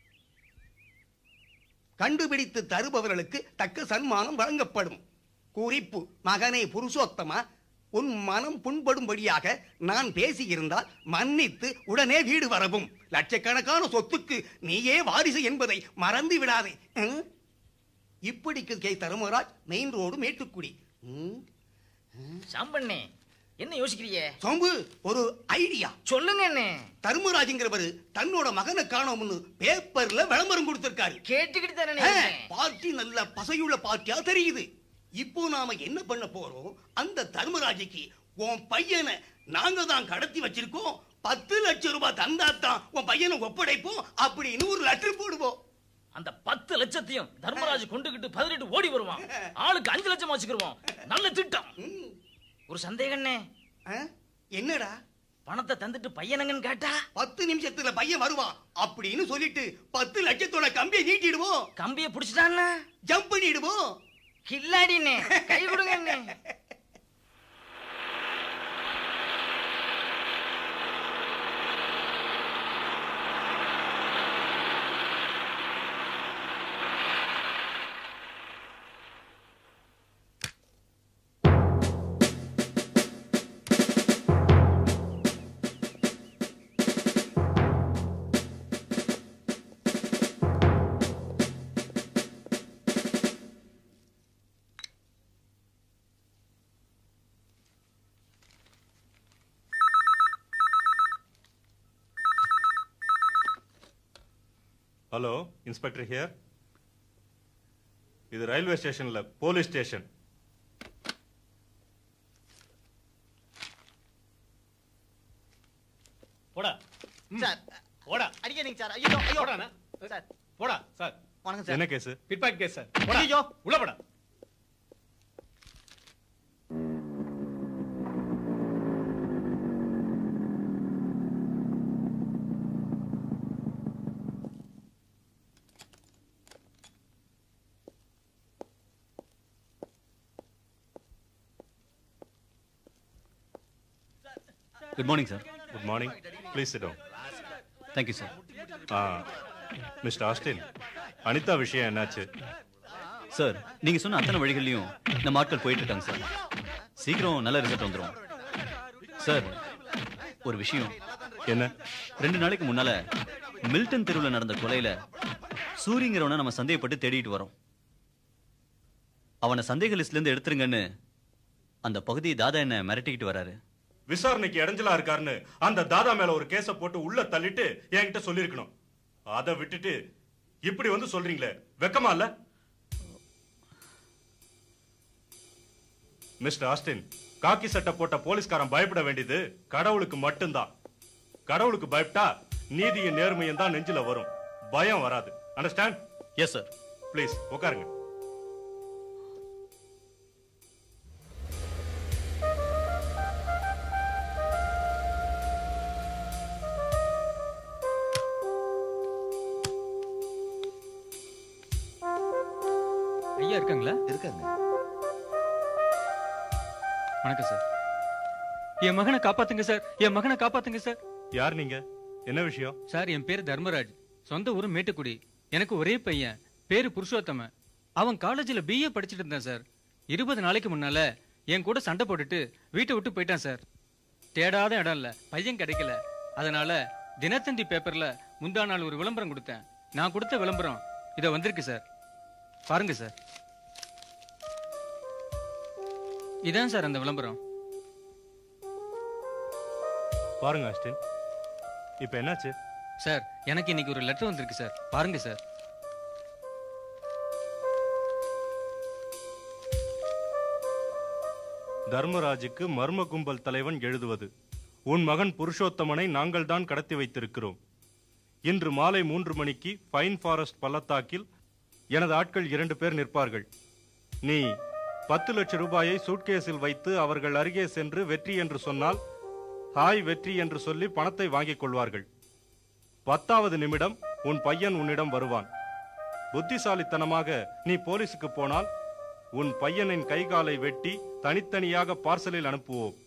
கண்டுபிடித்து தருபவர்களுக்கு தக்க சன்மானம் வழங்கப்படும் குறிப்பு மகனே புருஷோத்தமா உன் மனம் புண்படும்படியாக நான் பேசியிருந்தால் மன்னித்து உடனே வீடு வரவும் லட்சக்கணக்கான சொத்துக்கு நீயே வாரிசு என்பதை மறந்து விடாதே ம்? இப்படிக்கு K Dharmaraj main road Mettukudi ம்? சாம்பண்ணே என்ன யோசிக்கிறீங்க சோம்பு ஒரு ஐடியா சொல்லுங்க அண்ணே தர்மராஜ்ங்கிறவரு தன்னோட மகனை காணோம்னு பேப்பர்ல விளம்பரம் கொடுத்திருக்காரு கேட்டுக்கிட்டு தானே ஆ, இருக்கேன். பார்ட்டி நல்ல பசையுள்ள பார்ட்டியா தெரியுது இப்போ நாம என்ன பண்ண போறோம் அந்த தர்மராஜுக்கு உன் பையனை நாங்க தான் கடத்தி வச்சிருக்கோம் பத்து லட்சம் ரூபாய் தந்தா தான் உன் பையனை ஒப்படைப்போம் அப்படின்னு ஒரு லெட்டர் போடுவோம் அந்த பத்து லட்சத்தையும் தர்மராஜ் கொண்டுகிட்டு பதறிட்டு ஓடி வருவான் ஆளுக்கு அஞ்சு லட்சம் வச்சுக்கிருவோம் நல்ல திட்டம் ஒரு சந்தேகண்ணே என்னடா பணத்தை தந்துட்டு பையனங்கன்னு கேட்டா பத்து நிமிஷத்துல பையன் வருவான் அப்படின்னு சொல்லிட்டு பத்து லட்சத்தோட கம்பியை நீட்டிடுவோம் கம்பியை பிடிச்சிட்டான்னா ஜம்ப் பண்ணிடுவோம் கில்லாடினே கை கொடுங்கண்ணே ஹலோ இன்ஸ்பெக்டர் ஹியர் இது ரயில்வே ஸ்டேஷன்ல போலீஸ் ஸ்டேஷன் போடா சார் போடா அடிக்காதீங்க சார் ஐயோ ஐயோ போடாண்ணா. சார் போடா சார் வணக்கம் சார் என்ன கேஸ் பிட்பாக் கேஸ் சார் போடா ஐயோ. உள்ள போடா good morning sir good morning please sit down thank you sir ah mister Austin Anitha விஷயம் என்னாச்சு சார் நீங்க சொன்ன அத்தனை வழிகள்லயும் நம்ம ஆட்கள் போயிட்டு இருக்காங்க சார் சீக்கிரம் நல்ல ரிசல்ட் வந்துரும் சார் ஒரு விஷயம் என்ன ரெண்டு நாளைக்கு முன்னால மில்டன் தெருவில் நடந்த கொலையில சூரியங்கிறவனை நம்ம சந்தேகப்பட்டு தேடிட்டு வரோம் அவனை சந்தேக லிஸ்ட்ல இருந்து எடுத்துருங்கன்னு அந்த பகுதி தாதா என்ன மிரட்டிக்கிட்டு வராரு விசாரணைக்கு இடைஞ்சலா இருக்காருன்னு அந்த தாதா மேல ஒரு கேஸ போட்டு உள்ள தள்ளிட்டு என்கிட்ட சொல்லிருக்கணும் அதை விட்டுட்டு இப்படி வந்து சொல்றீங்களே வெக்கமா இல்ல மிஸ்டர் ஆஸ்டின் காக்கி சட்டை போட்ட போலீஸ்காரன் பயப்பட வேண்டியது கடவுளுக்கு மட்டும்தான் கடவுளுக்கு பயப்பட்டா நீதியும் நேர்மையும் தான் நெஞ்சில வரும் பயம் வராது அண்டர்ஸ்டாண்ட் எஸ் சார் ப்ளீஸ் உட்காருங்க ஐயா இருக்காங்களா இருக்காங்க வணக்கம் சார் என் மகனை காப்பாத்துங்க சார் என் மகனை காப்பாத்துங்க சார் யார் நீங்க என்ன விஷயம் சார் என் பேர் தர்மராஜ் சொந்த ஊரு மேட்டுக்குடி எனக்கு ஒரே பையன் பேரு புருஷோத்தம அவன் காலேஜில் பிஏ படிச்சுட்டு இருந்தான் சார் இருபது நாளைக்கு முன்னால என் கூட சண்டை போட்டுட்டு வீட்டை விட்டு போயிட்டான் சார் தேடாத இடம் இல்ல பையன் கிடைக்கல அதனால தினத்தந்தி பேப்பர்ல முந்தா நாள் ஒரு விளம்பரம் கொடுத்தேன் நான் கொடுத்த விளம்பரம் இத வந்திருக்கு சார் பாருங்க சார் இதான் சார் அந்த விளம்பரம் பாருங்க ஆஸ்டின் இப்ப என்னாச்சு சார் எனக்கு இன்னைக்கு ஒரு லெட்டர் வந்திருக்கு சார் பாருங்க சார் தர்மராஜுக்கு மர்ம கும்பல் தலைவன் எழுதுவது உன் மகன் புருஷோத்தமனை நாங்கள் தான் கடத்தி வைத்திருக்கிறோம் இன்று மாலை மூன்று மணிக்கு ஃபைன் ஃபாரஸ்ட் பள்ளத்தாக்கில் எனது ஆட்கள் இரண்டு பேர் நிற்பார்கள் நீ பத்து லட்சம் ரூபாயை சூட்கேஸில் வைத்து அவர்கள் அருகே சென்று வெற்றி என்று சொன்னால் ஹாய் வெற்றி என்று சொல்லி பணத்தை வாங்கிக் கொள்வார்கள் பத்தாவது நிமிடம் உன் பையன் உன்னிடம் வருவான் புத்திசாலித்தனமாக நீ போலீசுக்கு போனால் உன் பையனின் கை காலை வெட்டி தனித்தனியாக பார்சலில் அனுப்புவோம்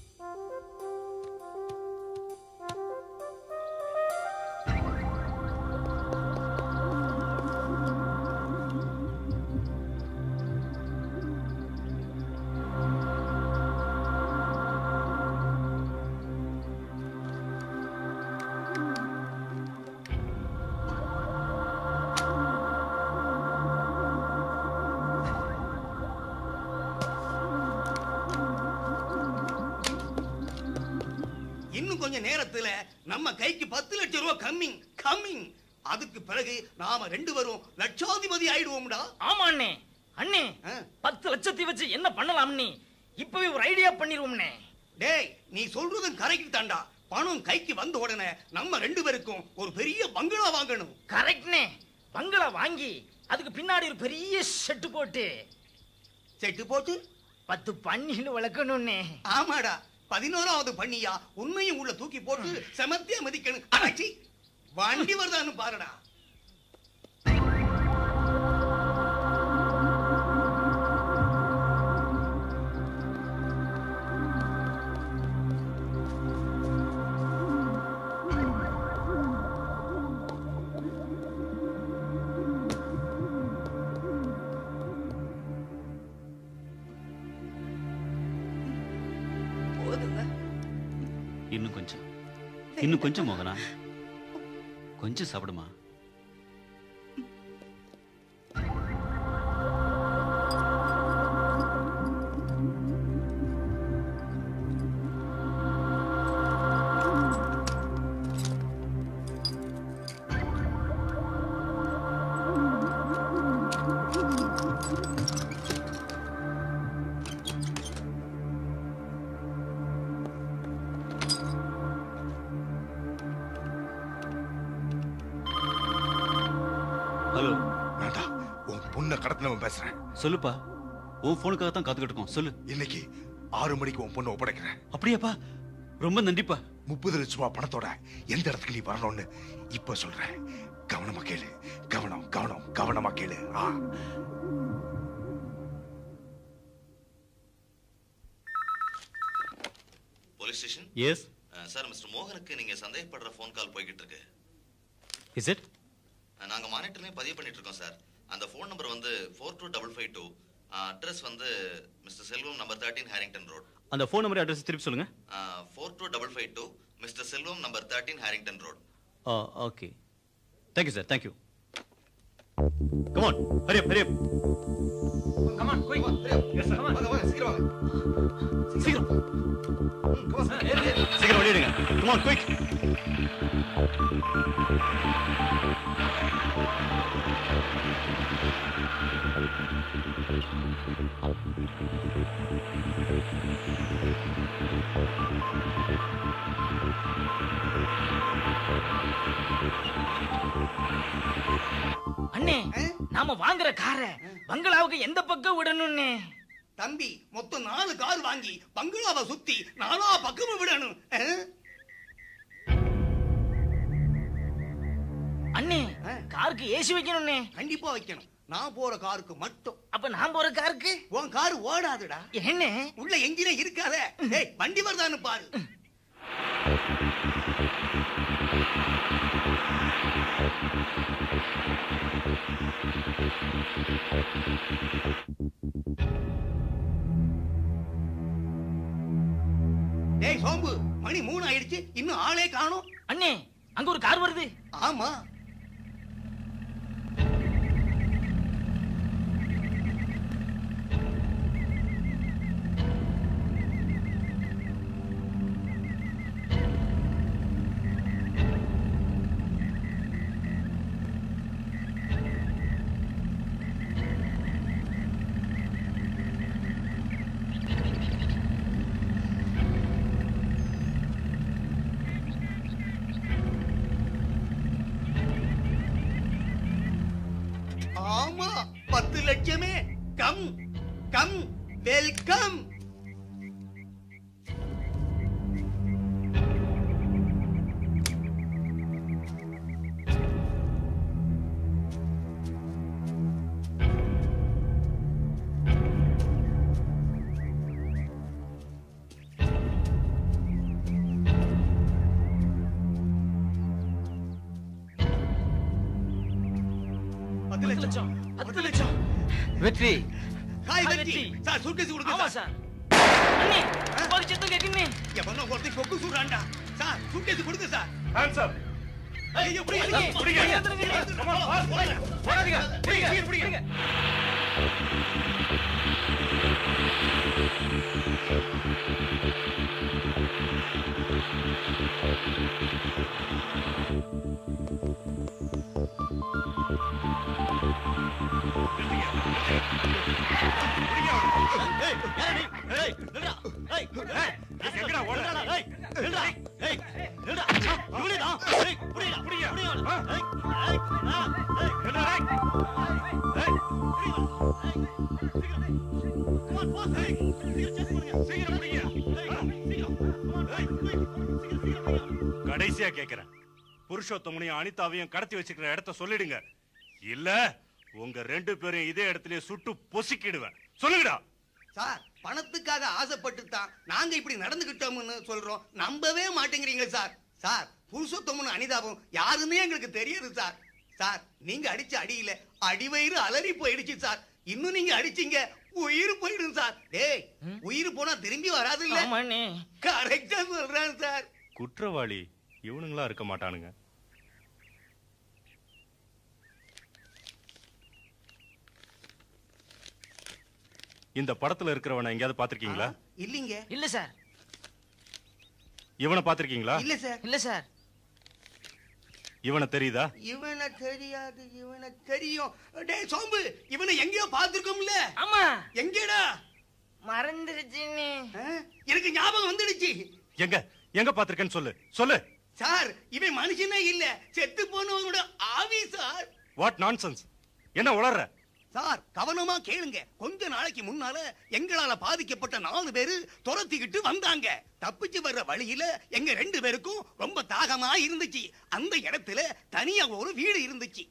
இன்னும் கொஞ்ச நேரத்துல நம்ம கைக்கு பத்து லட்சம் ரூபாய் கம்மிங் கம்மிங் அதுக்கு பிறகு நாம ரெண்டு பேரும் லட்சாதிபதி ஆயிடுவோம்டா ஆமா அண்ணே அண்ணே பத்து லட்சத்தை வச்சு என்ன பண்ணலாம் அண்ணே இப்பவே ஒரு ஐடியா பண்ணிடுவோம்னே டேய் நீ சொல்றதும் கரெக்ட் தான்டா பணம் கைக்கு வந்த உடனே நம்ம ரெண்டு பேருக்கும் ஒரு பெரிய பங்களா வாங்கணும் கரெக்ட்னே பங்களா வாங்கி அதுக்கு பின்னாடி ஒரு பெரிய செட்டு போட்டு செட்டு போட்டு பத்து பன்னின்னு வளர்க்கணும்னே ஆமாடா பதினோராவது பண்ணியா உண்மையும் உள்ள தூக்கி போட்டு செமத்தியா மதிக்கணும் அடச்சி வண்டி வருதான்னு பாருடா போதுங்க இன்னும் கொஞ்சம் இன்னும் கொஞ்சம் மோகனா கொஞ்சம் சாப்பிடுமா ஹலோ நான் தான் உன் பொண்ணை கடத்தினவன் பேசுறேன் சொல்லுப்பா உன் போனுக்காக தான் காத்துக்கிட்டு இருக்கோம் சொல்லு இன்னைக்கு ஆறு மணிக்கு உன் பொண்ணை ஒப்படைக்கிறேன் அப்படியாப்பா ரொம்ப நன்றிப்பா முப்பது லட்ச ரூபாய் பணத்தோட எந்த இடத்துக்கு நீ வரணும்னு இப்ப சொல்றேன் கவனமா கேளு கவனம் கவனம் கவனமா கேளு ஆ police station yes sir mister மோகனுக்கு நீங்க சந்தேகப்படுற ஃபோன் கால் போய்கிட்டு இருக்கு இஸ் இட் அஹ், நாங்க மானிட்டர்லயும் பதிவு பண்ணிட்டு இருக்கோம் சார் அந்த ஃபோன் நம்பர் வந்து four two double five two address வந்து mister Selvam number thirteen Harrington road அந்த ஃபோன் நம்பர் அட்ரஸ் திருப்பி சொல்லுங்க four two double five two mister Selvam number thirteen Harrington road okay thank you sir thank you come on hurry up hurry up Come on, quick. Yes, sir. Come on. சீக்கிரம் சீக்கிரம் வெளியிடுங்க come on quick அண்ணே நாம வாங்குற காரை பங்களாவுக்கு எந்த பக்கம் விடணும்னே தம்பி மொத்தம் நாலு கார் வாங்கி பங்களாவை சுத்தி நாலா பக்கமும் விடணும் அஹ்? அண்ணே காருக்கு ஏசி வைக்கணும்னே கண்டிப்பா வைக்கணும் நான் போற காருக்கு மட்டும் அப்ப நான் போற காருக்கு உன் கார் ஓடாதுடா என்ன உள்ள என்ஜினே இருக்காத ஏய் வண்டி வருதான்னு பாரு டேய் சோம்பு மணி மூணு ஆயிடுச்சு இன்னும் ஆளே காணோம் அண்ணே அங்க ஒரு கார் வருது ஆமா ஆமா பத்து லட்சமே கம் கம் வெல்கம் பத்து லட்சம் பத்து லட்சம் வெற்றி ஹாய் Hi, வெற்றி வெற்றி. சார் சூட்கேஸ் கொடுங்க ஆமா சார் அண்ணே துப்பாக்கி சத்தம் கேக்குமே எவனோ ஒருத்தன் கொக்கு சூடாண்டா சார் சூட்கேஸ் கொடுங்க சார் ஹேண்ட்ஸ் அப் ஐயோ புடிங்க அண்ணே, புடிங்க புடிங்க. Come on, fast, போடுங்க. போடாதீங்க புடிங்க புடிங்க புடிங்க எங்கடா ஓடுற ஏய் நில்றா ஏய் நில்றா இவனே தான் ஏய் புடிடா புடியா ஏய் ஏய் நில்றா ஏய் கடைசியா கேக்குறேன் புருஷோத்தமனையும் அனிதாவையும் கடத்தி வச்சுக்கிற இடத்த சொல்லிடுங்க இல்ல உங்க ரெண்டு பேரும் இதே இடத்துல சுட்டு பொசுக்கிடுவேன் சொல்லுங்கடா சார் பணத்துக்காக ஆசைப்பட்டு தான் நாங்க இப்படி நடந்துகிட்டோம்னு சொல்றோம் நம்பவே மாட்டேங்கிறீங்க சார் சார் புருஷோத்தமன் அனிதாபம் யாருன்னே எங்களுக்கு தெரியாது சார் சார் நீங்க அடிச்ச அடியில அடிவயிறு அலறி போயிடுச்சு சார் இன்னும் நீங்க அடிச்சீங்க உயிர் போயிடும் சார் டேய் உயிர் போனா திரும்பி வராது இல்ல ஆமாண்ணே கரெக்டா சொல்றேன் சார் குற்றவாளி இவனுங்களா இருக்க மாட்டானுங்க இந்த படத்துல இருக்கிறவனை எங்கேயாவது பாத்திருக்கீங்களா இல்லீங்க இல்ல சார் இவனை பாத்திருக்கீங்களா இல்ல சார் இல்ல சார் இவனை தெரியுதா இவனை தெரியாது இவனை தெரியும் டேய் சோம்பு இவனை எங்கேயோ பார்த்திருக்கோம்ல ஆமா எங்கடா மறந்துருச்சுன்னு எனக்கு ஞாபகம் வந்துடுச்சு எங்க எங்க பாத்திருக்கேன்னு சொல்லு சொல்லு சார் இவன் மனுஷனே இல்ல செத்து போனவனோட ஆவி சார் வாட் நான்சென்ஸ் என்ன உளர்ற சார் கவனமா கேளுங்க கொஞ்ச நாளைக்கு முன்னால எங்களால பாதிக்கப்பட்ட நாலு பேரு துரத்திக்கிட்டு வந்தாங்க தப்பிச்சு வர்ற வழியில எங்க ரெண்டு பேருக்கும் ரொம்ப தாகமா இருந்துச்சு அந்த இடத்துல தனியா ஒரு வீடு இருந்துச்சு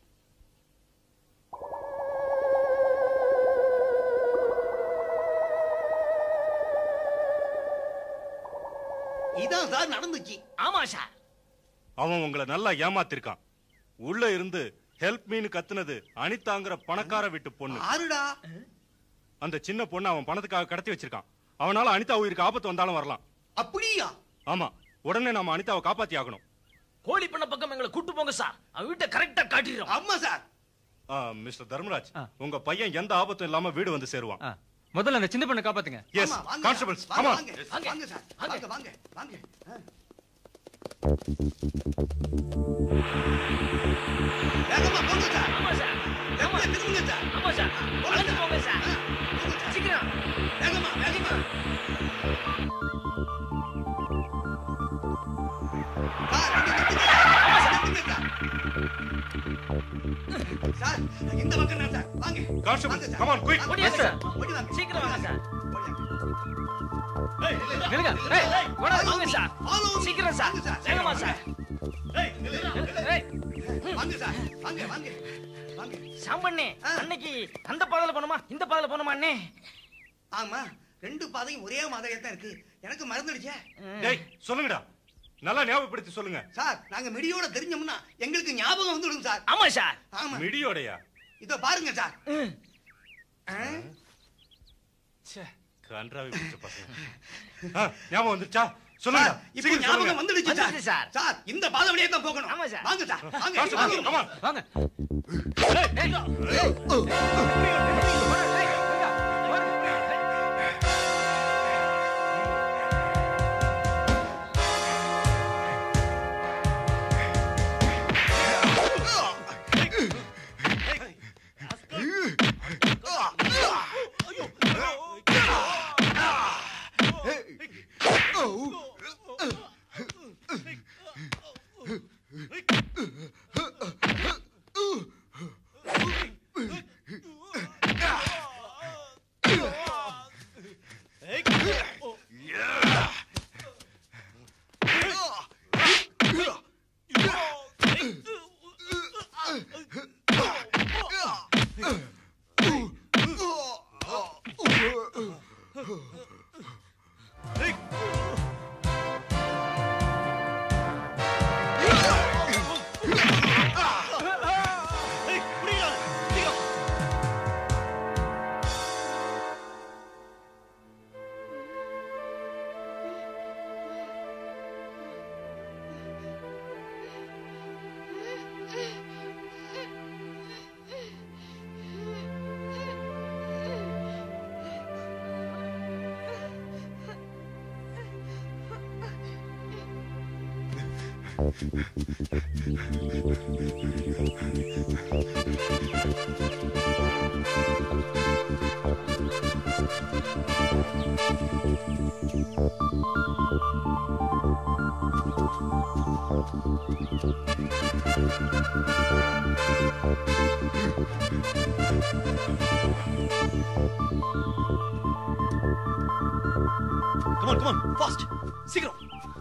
இதான் சார் நடந்துச்சு ஆமா சார் அவன் உங்களை நல்லா ஏமாத்திருக்கான் உள்ள இருந்து ஹெல்ப் மீன்னு கத்துனது அனிதாங்கிற பணக்கார வீட்டு பொண்ணு ஆறுடா அந்த சின்ன பொண்ணு அவன் பணத்துக்காக கடத்தி வச்சிருக்கான் அவனால அனிதா உயிருக்கு ஆபத்து வந்தாலும் வரலாம் அப்படியா ஆமா உடனே நாம அனிதாவை காப்பாத்தி ஆகணும் கோழி பண்ண பக்கம் எங்களை கூட்டு போங்க சார் அவன் வீட்டை கரெக்டா காட்டிடுறோம் ஆமா சார் ஆ, மிஸ்டர் தர்மராஜ் உங்க பையன் எந்த ஆபத்தும் இல்லாம வீடு வந்து சேருவான் முதல்ல அந்த சின்ன பொண்ணை காப்பாத்துங்க எஸ் ஆமா, வாங்க கான்ஸ்டபிள்ஸ் சார். ஆமா வாங்க, வாங்க வாங்க சார் வாங்க வாங்க வாங்க ஆ. வேகமா போங்க சார் ஆமா சார் வேகமா திரும்புங்க சார் ஆமா சார் வளர்ந்து போங்க சார் சீக்கிரம் வேகமா வேகமா சார் இந்த பக்கம் தான் சார் வாங்க கான்ஸ்டபிள்ஸ் கம் ஆன் குயிக் ஓடி வாங்க சார் சீக்கிரம் வாங்க சார் நில்லுங்க ஏய் ஓட வாங்க சார் சீக்கிரம் சார் வேகமா சார் ஏய் வாங்க சார் வாங்க வாங்க வாங்க சாம்பண்ணே அன்னைக்கு அந்த பாதையில போனோமா இந்த பாதையில போனோமா அண்ணே ஆமா ரெண்டு பாதையும் ஒரே மாதிரியா தான் இருக்கு எனக்கு மறந்துடுச்சே டேய் சொல்லுங்கடா நல்லா ஞாபகப்படுத்தி சொல்லுங்க சார் நாங்க மிடியோட தெரிஞ்சோம்னா எங்களுக்கு ஞாபகம் வந்துடும் சார் ஆமா சார் ஆமா மிடியோடையா இதோ பாருங்க சார் ஆ? கன்றாவி பிடிச்ச பசங்க ஆ, ஞாபகம் வந்துச்சா சொல்லுங்க சார், இப்போ ஞாபகம் வந்துடுச்சு சார் வந்துடுச்சு சார். சார் இந்த பாதை வழியா தான் போகணும் ஆமா சார். வாங்க சார் வாங்க கான்ஸ்டபிள்ஸ் கம் ஆன் வாங்க கமான் கமான் ஃபாஸ்ட் சீக்கிரம்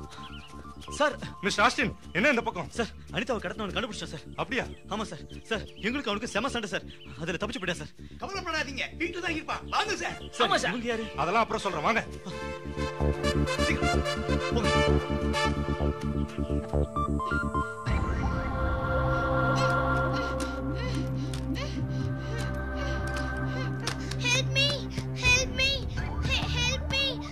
சார் மிஸ்டர் ஆஸ்டின் என்ன இந்த பக்கம் சார் அனிதாவை கடத்தினவன் கண்டுபிடிச்சா சார் அப்படியா ஆமா சார் சார் எங்களுக்கு அவனுக்கு செம சண்டை சார் அதுல தப்பிச்சு போயிட்டா சார் கவலைப்படாதீங்க வீட்டுல தான் இருப்பான் வாங்க சார் சார் இவங்க யாரு அதெல்லாம் அப்புறம் சொல்றேன் வாங்க Help me! Help me! He- Help me!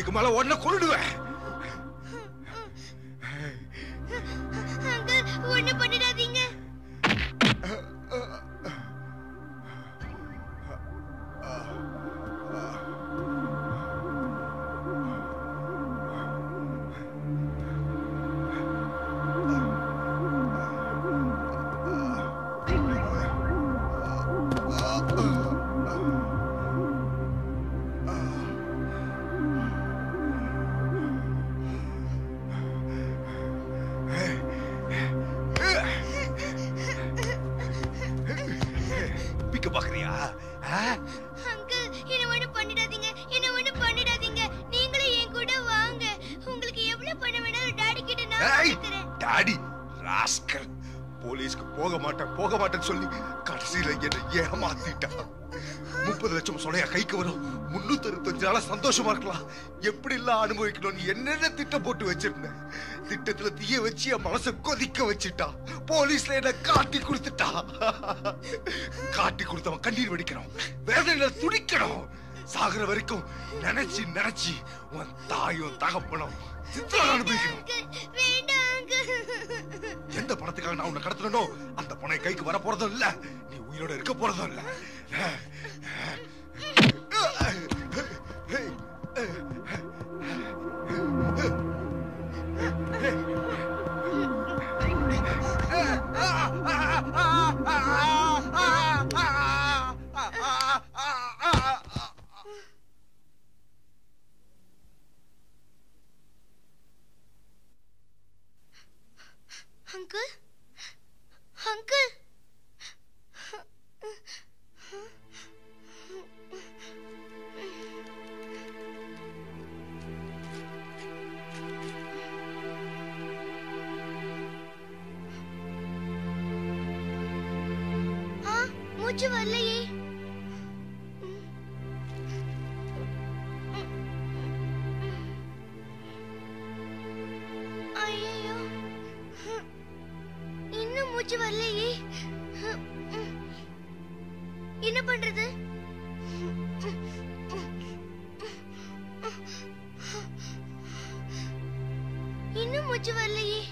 இதுக்கு மேல உடனே கொண்டுடுவேன் அங்கிள் ஒண்ணு பண்ணிடாதீங்க பிக்க பாக்குறியா ஆ? அங்கிள் என்ன ஒண்ணு பண்ணிடாதீங்க என்ன ஒண்ணு பண்ணிடாதீங்க நீங்களும் என் கூட வாங்க உங்களுக்கு எவ்வளவு பணம் வேணாலும் டாடி கிட்ட நான் ஏய், கொடுக்கறேன் டாடி ராஸ்கல் போலீஸ்க்கு போக மாட்டேன் போக மாட்டேன்னு சொல்லி கடைசியில என்ன ஏமாத்திட்டான் முப்பது லட்சம் சொலையா கைக்கு வரும் முன்னூத்தி அறுபத்தஞ்சு நாளா சந்தோஷமா இருக்கலாம் எப்படி எல்லாம் அனுபவிக்கணும்னு என்னென்ன திட்டம் போட்டு வச்சிருந்தேன் திட்டத்துல தீய வச்சு என் மனசை கொதிக்க வச்சுட்டான் போலீஸ்ல என்ன காட்டி கொடுத்துட்டா காட்டி கொடுத்தவன் கண்ணீர் வடிக்கணும் வேதனையில துடிக்கணும் சாகுற வரைக்கும் நினைச்சு நினைச்சு உன் தாயும் தகப்பனும் சித்திரம் அனுபவிக்கணும் வேண்டாம் அங்கிள் எந்த பணத்துக்காக நான் உன்னை கடத்தனோ அந்த பணம் என் கைக்கு வர போறதும் இல்ல நீ உயிரோட இருக்க போறதும் இல்ல அங்கிள் அங்கிள் ஆ மூச்சு வரலையே ஐயோ இன்னும் மூச்சு வரலையே என்ன பண்றது இன்னும் மூச்சு வரலையே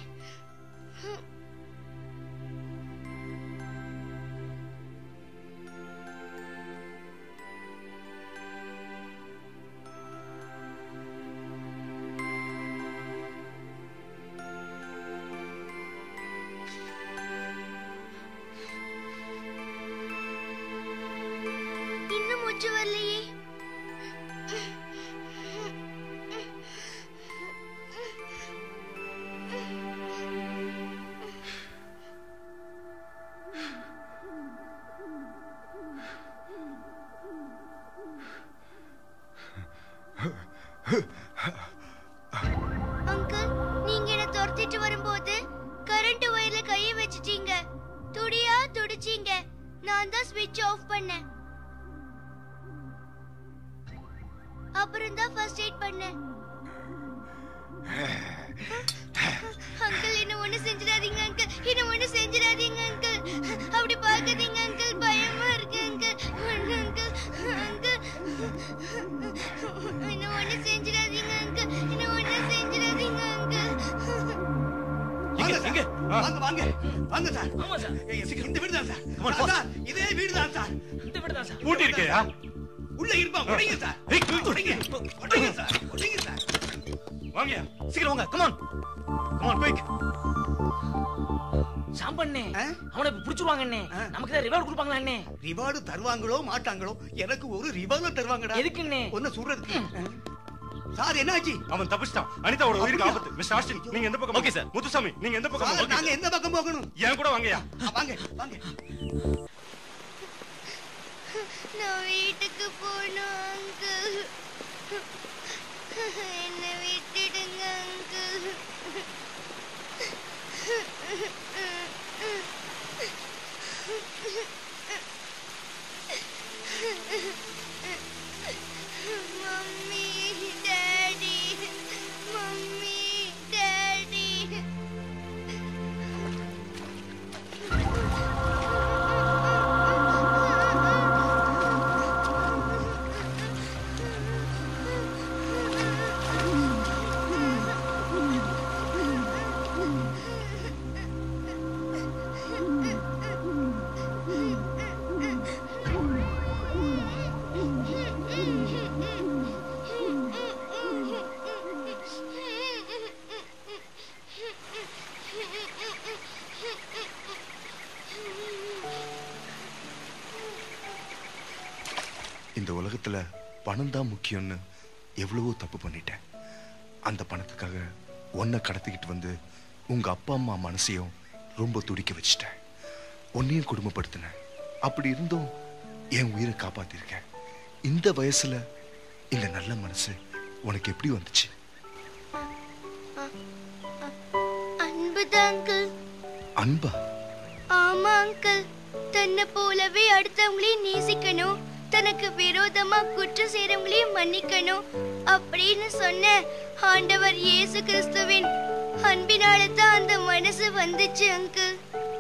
இன்னும் மூச்சு வரலையே அங்கிள் நீங்க என்ன துரத்திட்டு வரும்போது கரண்ட் வயர்ல கைய வச்சிட்டீங்க துடியா துடிச்சீங்க நான் தான் ஸ்விட்ச் ஆஃப் பண்ணேன் அப்புறம் தான் ஃபர்ஸ்ட் எய்ட் பண்ணேன் அங்கிள் என்ன ஒண்ணு செஞ்சிடாதீங்க அங்கிள் என்ன ஒண்ணு செஞ்சிடாதீங்க அங்கிள் அப்படி பார்க்காதீங்க அங்கிள் பயமா இருக்கு அங்கிள் ஒண்ணு அங்கிள் அங்கிள் என்ன ஒண்ணு செஞ்சிடாதீங்க அங்கிள் என்ன ஒண்ணு செஞ்சிடாதீங்க அங்கிள் வாங்க சார். வாங்க வாங்க வாங்க சார் ஆமா சார் ஏய், இந்த வீடு தான் சார் சார், இதே வீடு தான் சார் இந்த வீடு தான் சார் பூட்டி இருக்கையா உள்ள இருப்பான் உடைங்க சார் உடைங்க உடைங்க சார் உடைங்க சார் வாங்க சீக்கிரம் வாங்க கமான் கமான் குயிக் சாம்பண்ணே அவனை இப்ப புடிச்சுருவாங்க அண்ணே நமக்கு தான் ரிவார்டு கொடுப்பாங்களா அண்ணே ரிவார்டு தருவாங்களோ மாட்டாங்களோ எனக்கு ஒரு ரிவார்டு தருவாங்கடா எதுக்குண்ணே ஒன்னு சொல்றதுக்கு சார் என்னாச்சு அவன் தப்பிச்சிட்டான் அனிதாவோட உயிருக்கு அப்படியா? ஆபத்து மிஸ்டர் ஆஸ்டின் நீங்க எந்த பக்கம் Okay, sir. முத்துசாமி நீங்க எந்த பக்கம் சார், Okay, நாங்க sir. எந்த பக்கம் போகணும் என் கூட வாங்கயா ஆ, வாங்க வாங்க நான் வீட்டுக்கு போகணும் அங்கிள் என்னை விட்டுடுங்க uncle mummy daddy mummy daddy இந்த உலகத்துல பணம் தான் முக்கியம்னு எவ்வளவோ தப்பு பண்ணிட்டேன் அந்த பணத்துக்காக உன்னை கடத்திக்கிட்டு வந்து உங்க அப்பா அம்மா மனசையும் ரொம்ப துடிக்க வச்சிட்டேன் உன்னையும் குடும்பப்படுத்தினேன் அப்படி இருந்தும் என் உயிரை காப்பாத்திருக்கேன் இந்த வயசுல இந்த நல்ல மனசு உனக்கு எப்படி வந்துச்சு அன்புதான் அங்கிள் அன்பா ஆமா அங்கிள் தன்னை போலவே அடுத்தவங்களையும் நேசிக்கணும் தனக்கு விரோதமா குற்றம் செய்யறவங்களையும் மன்னிக்கணும் அப்படின்னு சொன்ன ஆண்டவர் இயேசு கிறிஸ்துவின் அன்பினால தான் அந்த மனசு வந்துச்சு அங்கிள்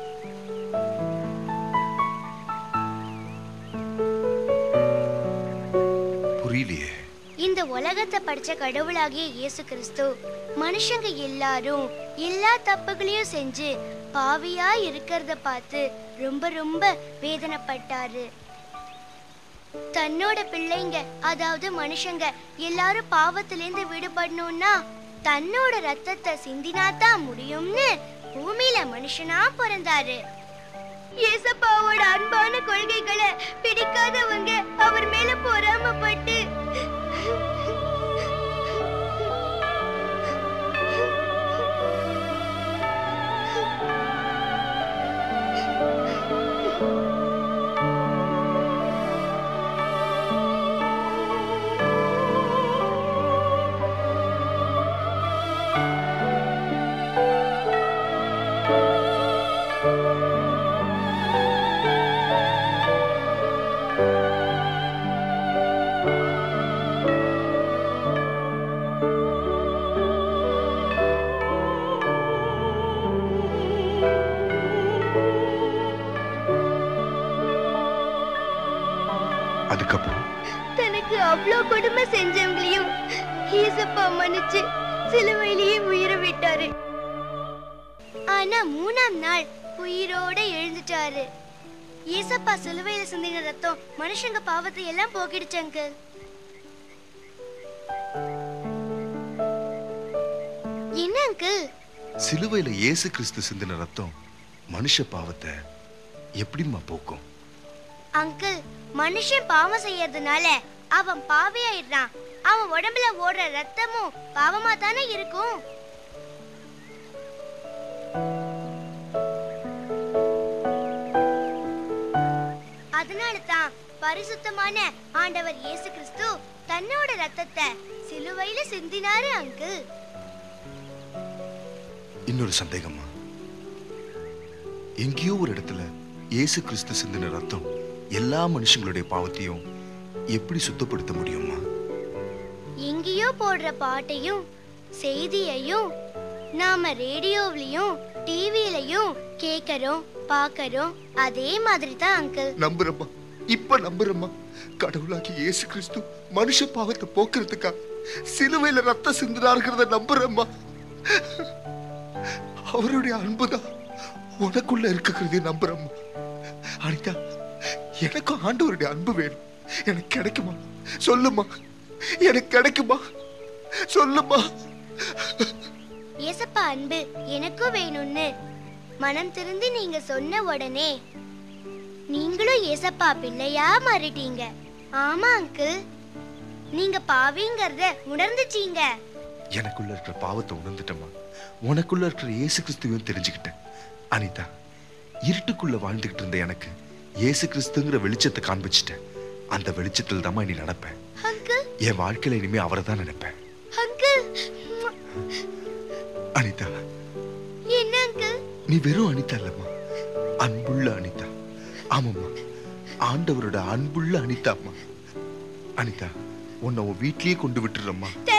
புரியலையே இந்த உலகத்தை படிச்ச கடவுளாகிய இயேசு கிறிஸ்து மனுஷங்க எல்லாரும் எல்லா தப்புகளையும் செஞ்சு பாவியா இருக்கிறத பார்த்து ரொம்ப ரொம்ப வேதனைப்பட்டாரு தன்னோட பிள்ளைங்க அதாவது மனுஷங்க எல்லாரும் பாவத்திலிருந்து விடுபடணும்னா தன்னோட ரத்தத்தை சிந்தினாதான் முடியும்னு பூமியில மனுஷனா பிறந்தாரு ஏசப்பாவோட அன்பான கொள்கைகளை பிடிக்காதவங்க அவர் மேல பொறாமப்பட்டு அதுக்கப்புறம் தனக்கு அவ்வளோ கொடுமை செஞ்சவங்களையும் ஏசப்பா மன்னிச்சு சிலுவையிலேயே உயிரை விட்டாரு ஆனா மூணாம் நாள் உயிரோட எழுந்துட்டாரு ஏசப்பா சிலுவையில சிந்தின ரத்தம் மனுஷங்க பாவத்தை எல்லாம் போக்கிடுச்சு அங்கிள் என்ன அங்கிள் சிலுவையில இயேசு கிறிஸ்து சிந்தின ரத்தம் மனுஷ பாவத்தை எப்படிம்மா போக்கும் அங்கிள் மனுஷன் பாவம் செய்யறதுனால அவன் பாவியாயிடுறான் அவன் உடம்புல ஓடுற ரத்தமும் பாவமா தானே இருக்கும் அதனால தான் பரிசுத்தமான ஆண்டவர் இயேசு கிறிஸ்து தன்னோட ரத்தத்தை சிலுவையில சிந்தினாரு அங்கிள் இன்னொரு சந்தேகமா எங்கேயோ ஒரு இடத்துல இயேசு கிறிஸ்து சிந்தின ரத்தம் எல்லா மனுஷங்களுடைய பாவத்தையும் எப்படி சுத்தப்படுத்த முடியுமா எங்கேயோ போடுற பாட்டையும் செய்தியையும் நாம ரேடியோவிலையும் டிவிலையும் கேட்கறோம் பார்க்கறோம் அதே மாதிரி தான் அங்கிள் நம்புறம்மா இப்ப நம்புறம்மா கடவுளாகி இயேசு கிறிஸ்து மனுஷ பாவத்தை போக்குறதுக்கா சிலுவையில ரத்தம் சிந்தினாருங்கிறத நம்புறம்மா அவருடைய அன்புதான் உனக்குள்ள இருக்கிறதே நம்புறம்மா அனிதா எனக்கும் ஆண்டவருடைய அன்பு வேணும் எனக்கு கிடைக்குமா சொல்லுமா எனக்கு கிடைக்குமா சொல்லுமா ஏசப்பா அன்பு எனக்கும் வேணும்னு மனம் திருந்தி நீங்க சொன்ன உடனே நீங்களும் ஏசப்பா பிள்ளையா மாறிட்டீங்க ஆமா அங்கிள் நீங்க பாவிங்கிறத உணர்ந்துச்சீங்க எனக்குள்ள இருக்கிற பாவத்தை உணர்ந்துட்டம்மா உனக்குள்ள இருக்கிற இயேசு கிறிஸ்துவையும் தெரிஞ்சுக்கிட்டேன் அனிதா இருட்டுக்குள்ள வாழ்ந்துகிட்டு இருந்த எனக்கு இயேசு கிறிஸ்துங்கிற வெளிச்சத்தை காண்பிச்சிட்டேன் அந்த வெளிச்சத்தில் தான் இனி நடப்பேன் அங்கிள் என் வாழ்க்கையில இனிமே அவரை தான் நினைப்பேன் அங்கிள் அனிதா என்ன அங்கிள் நீ வெறும் அனிதா இல்லம்மா அன்புள்ள அனிதா ஆமாம்மா ஆண்டவரோட அன்புள்ள அனிதா அம்மா அனிதா உன்னை உன் வீட்லயே கொண்டு விட்டுறம்மா தேங்க்ஸ்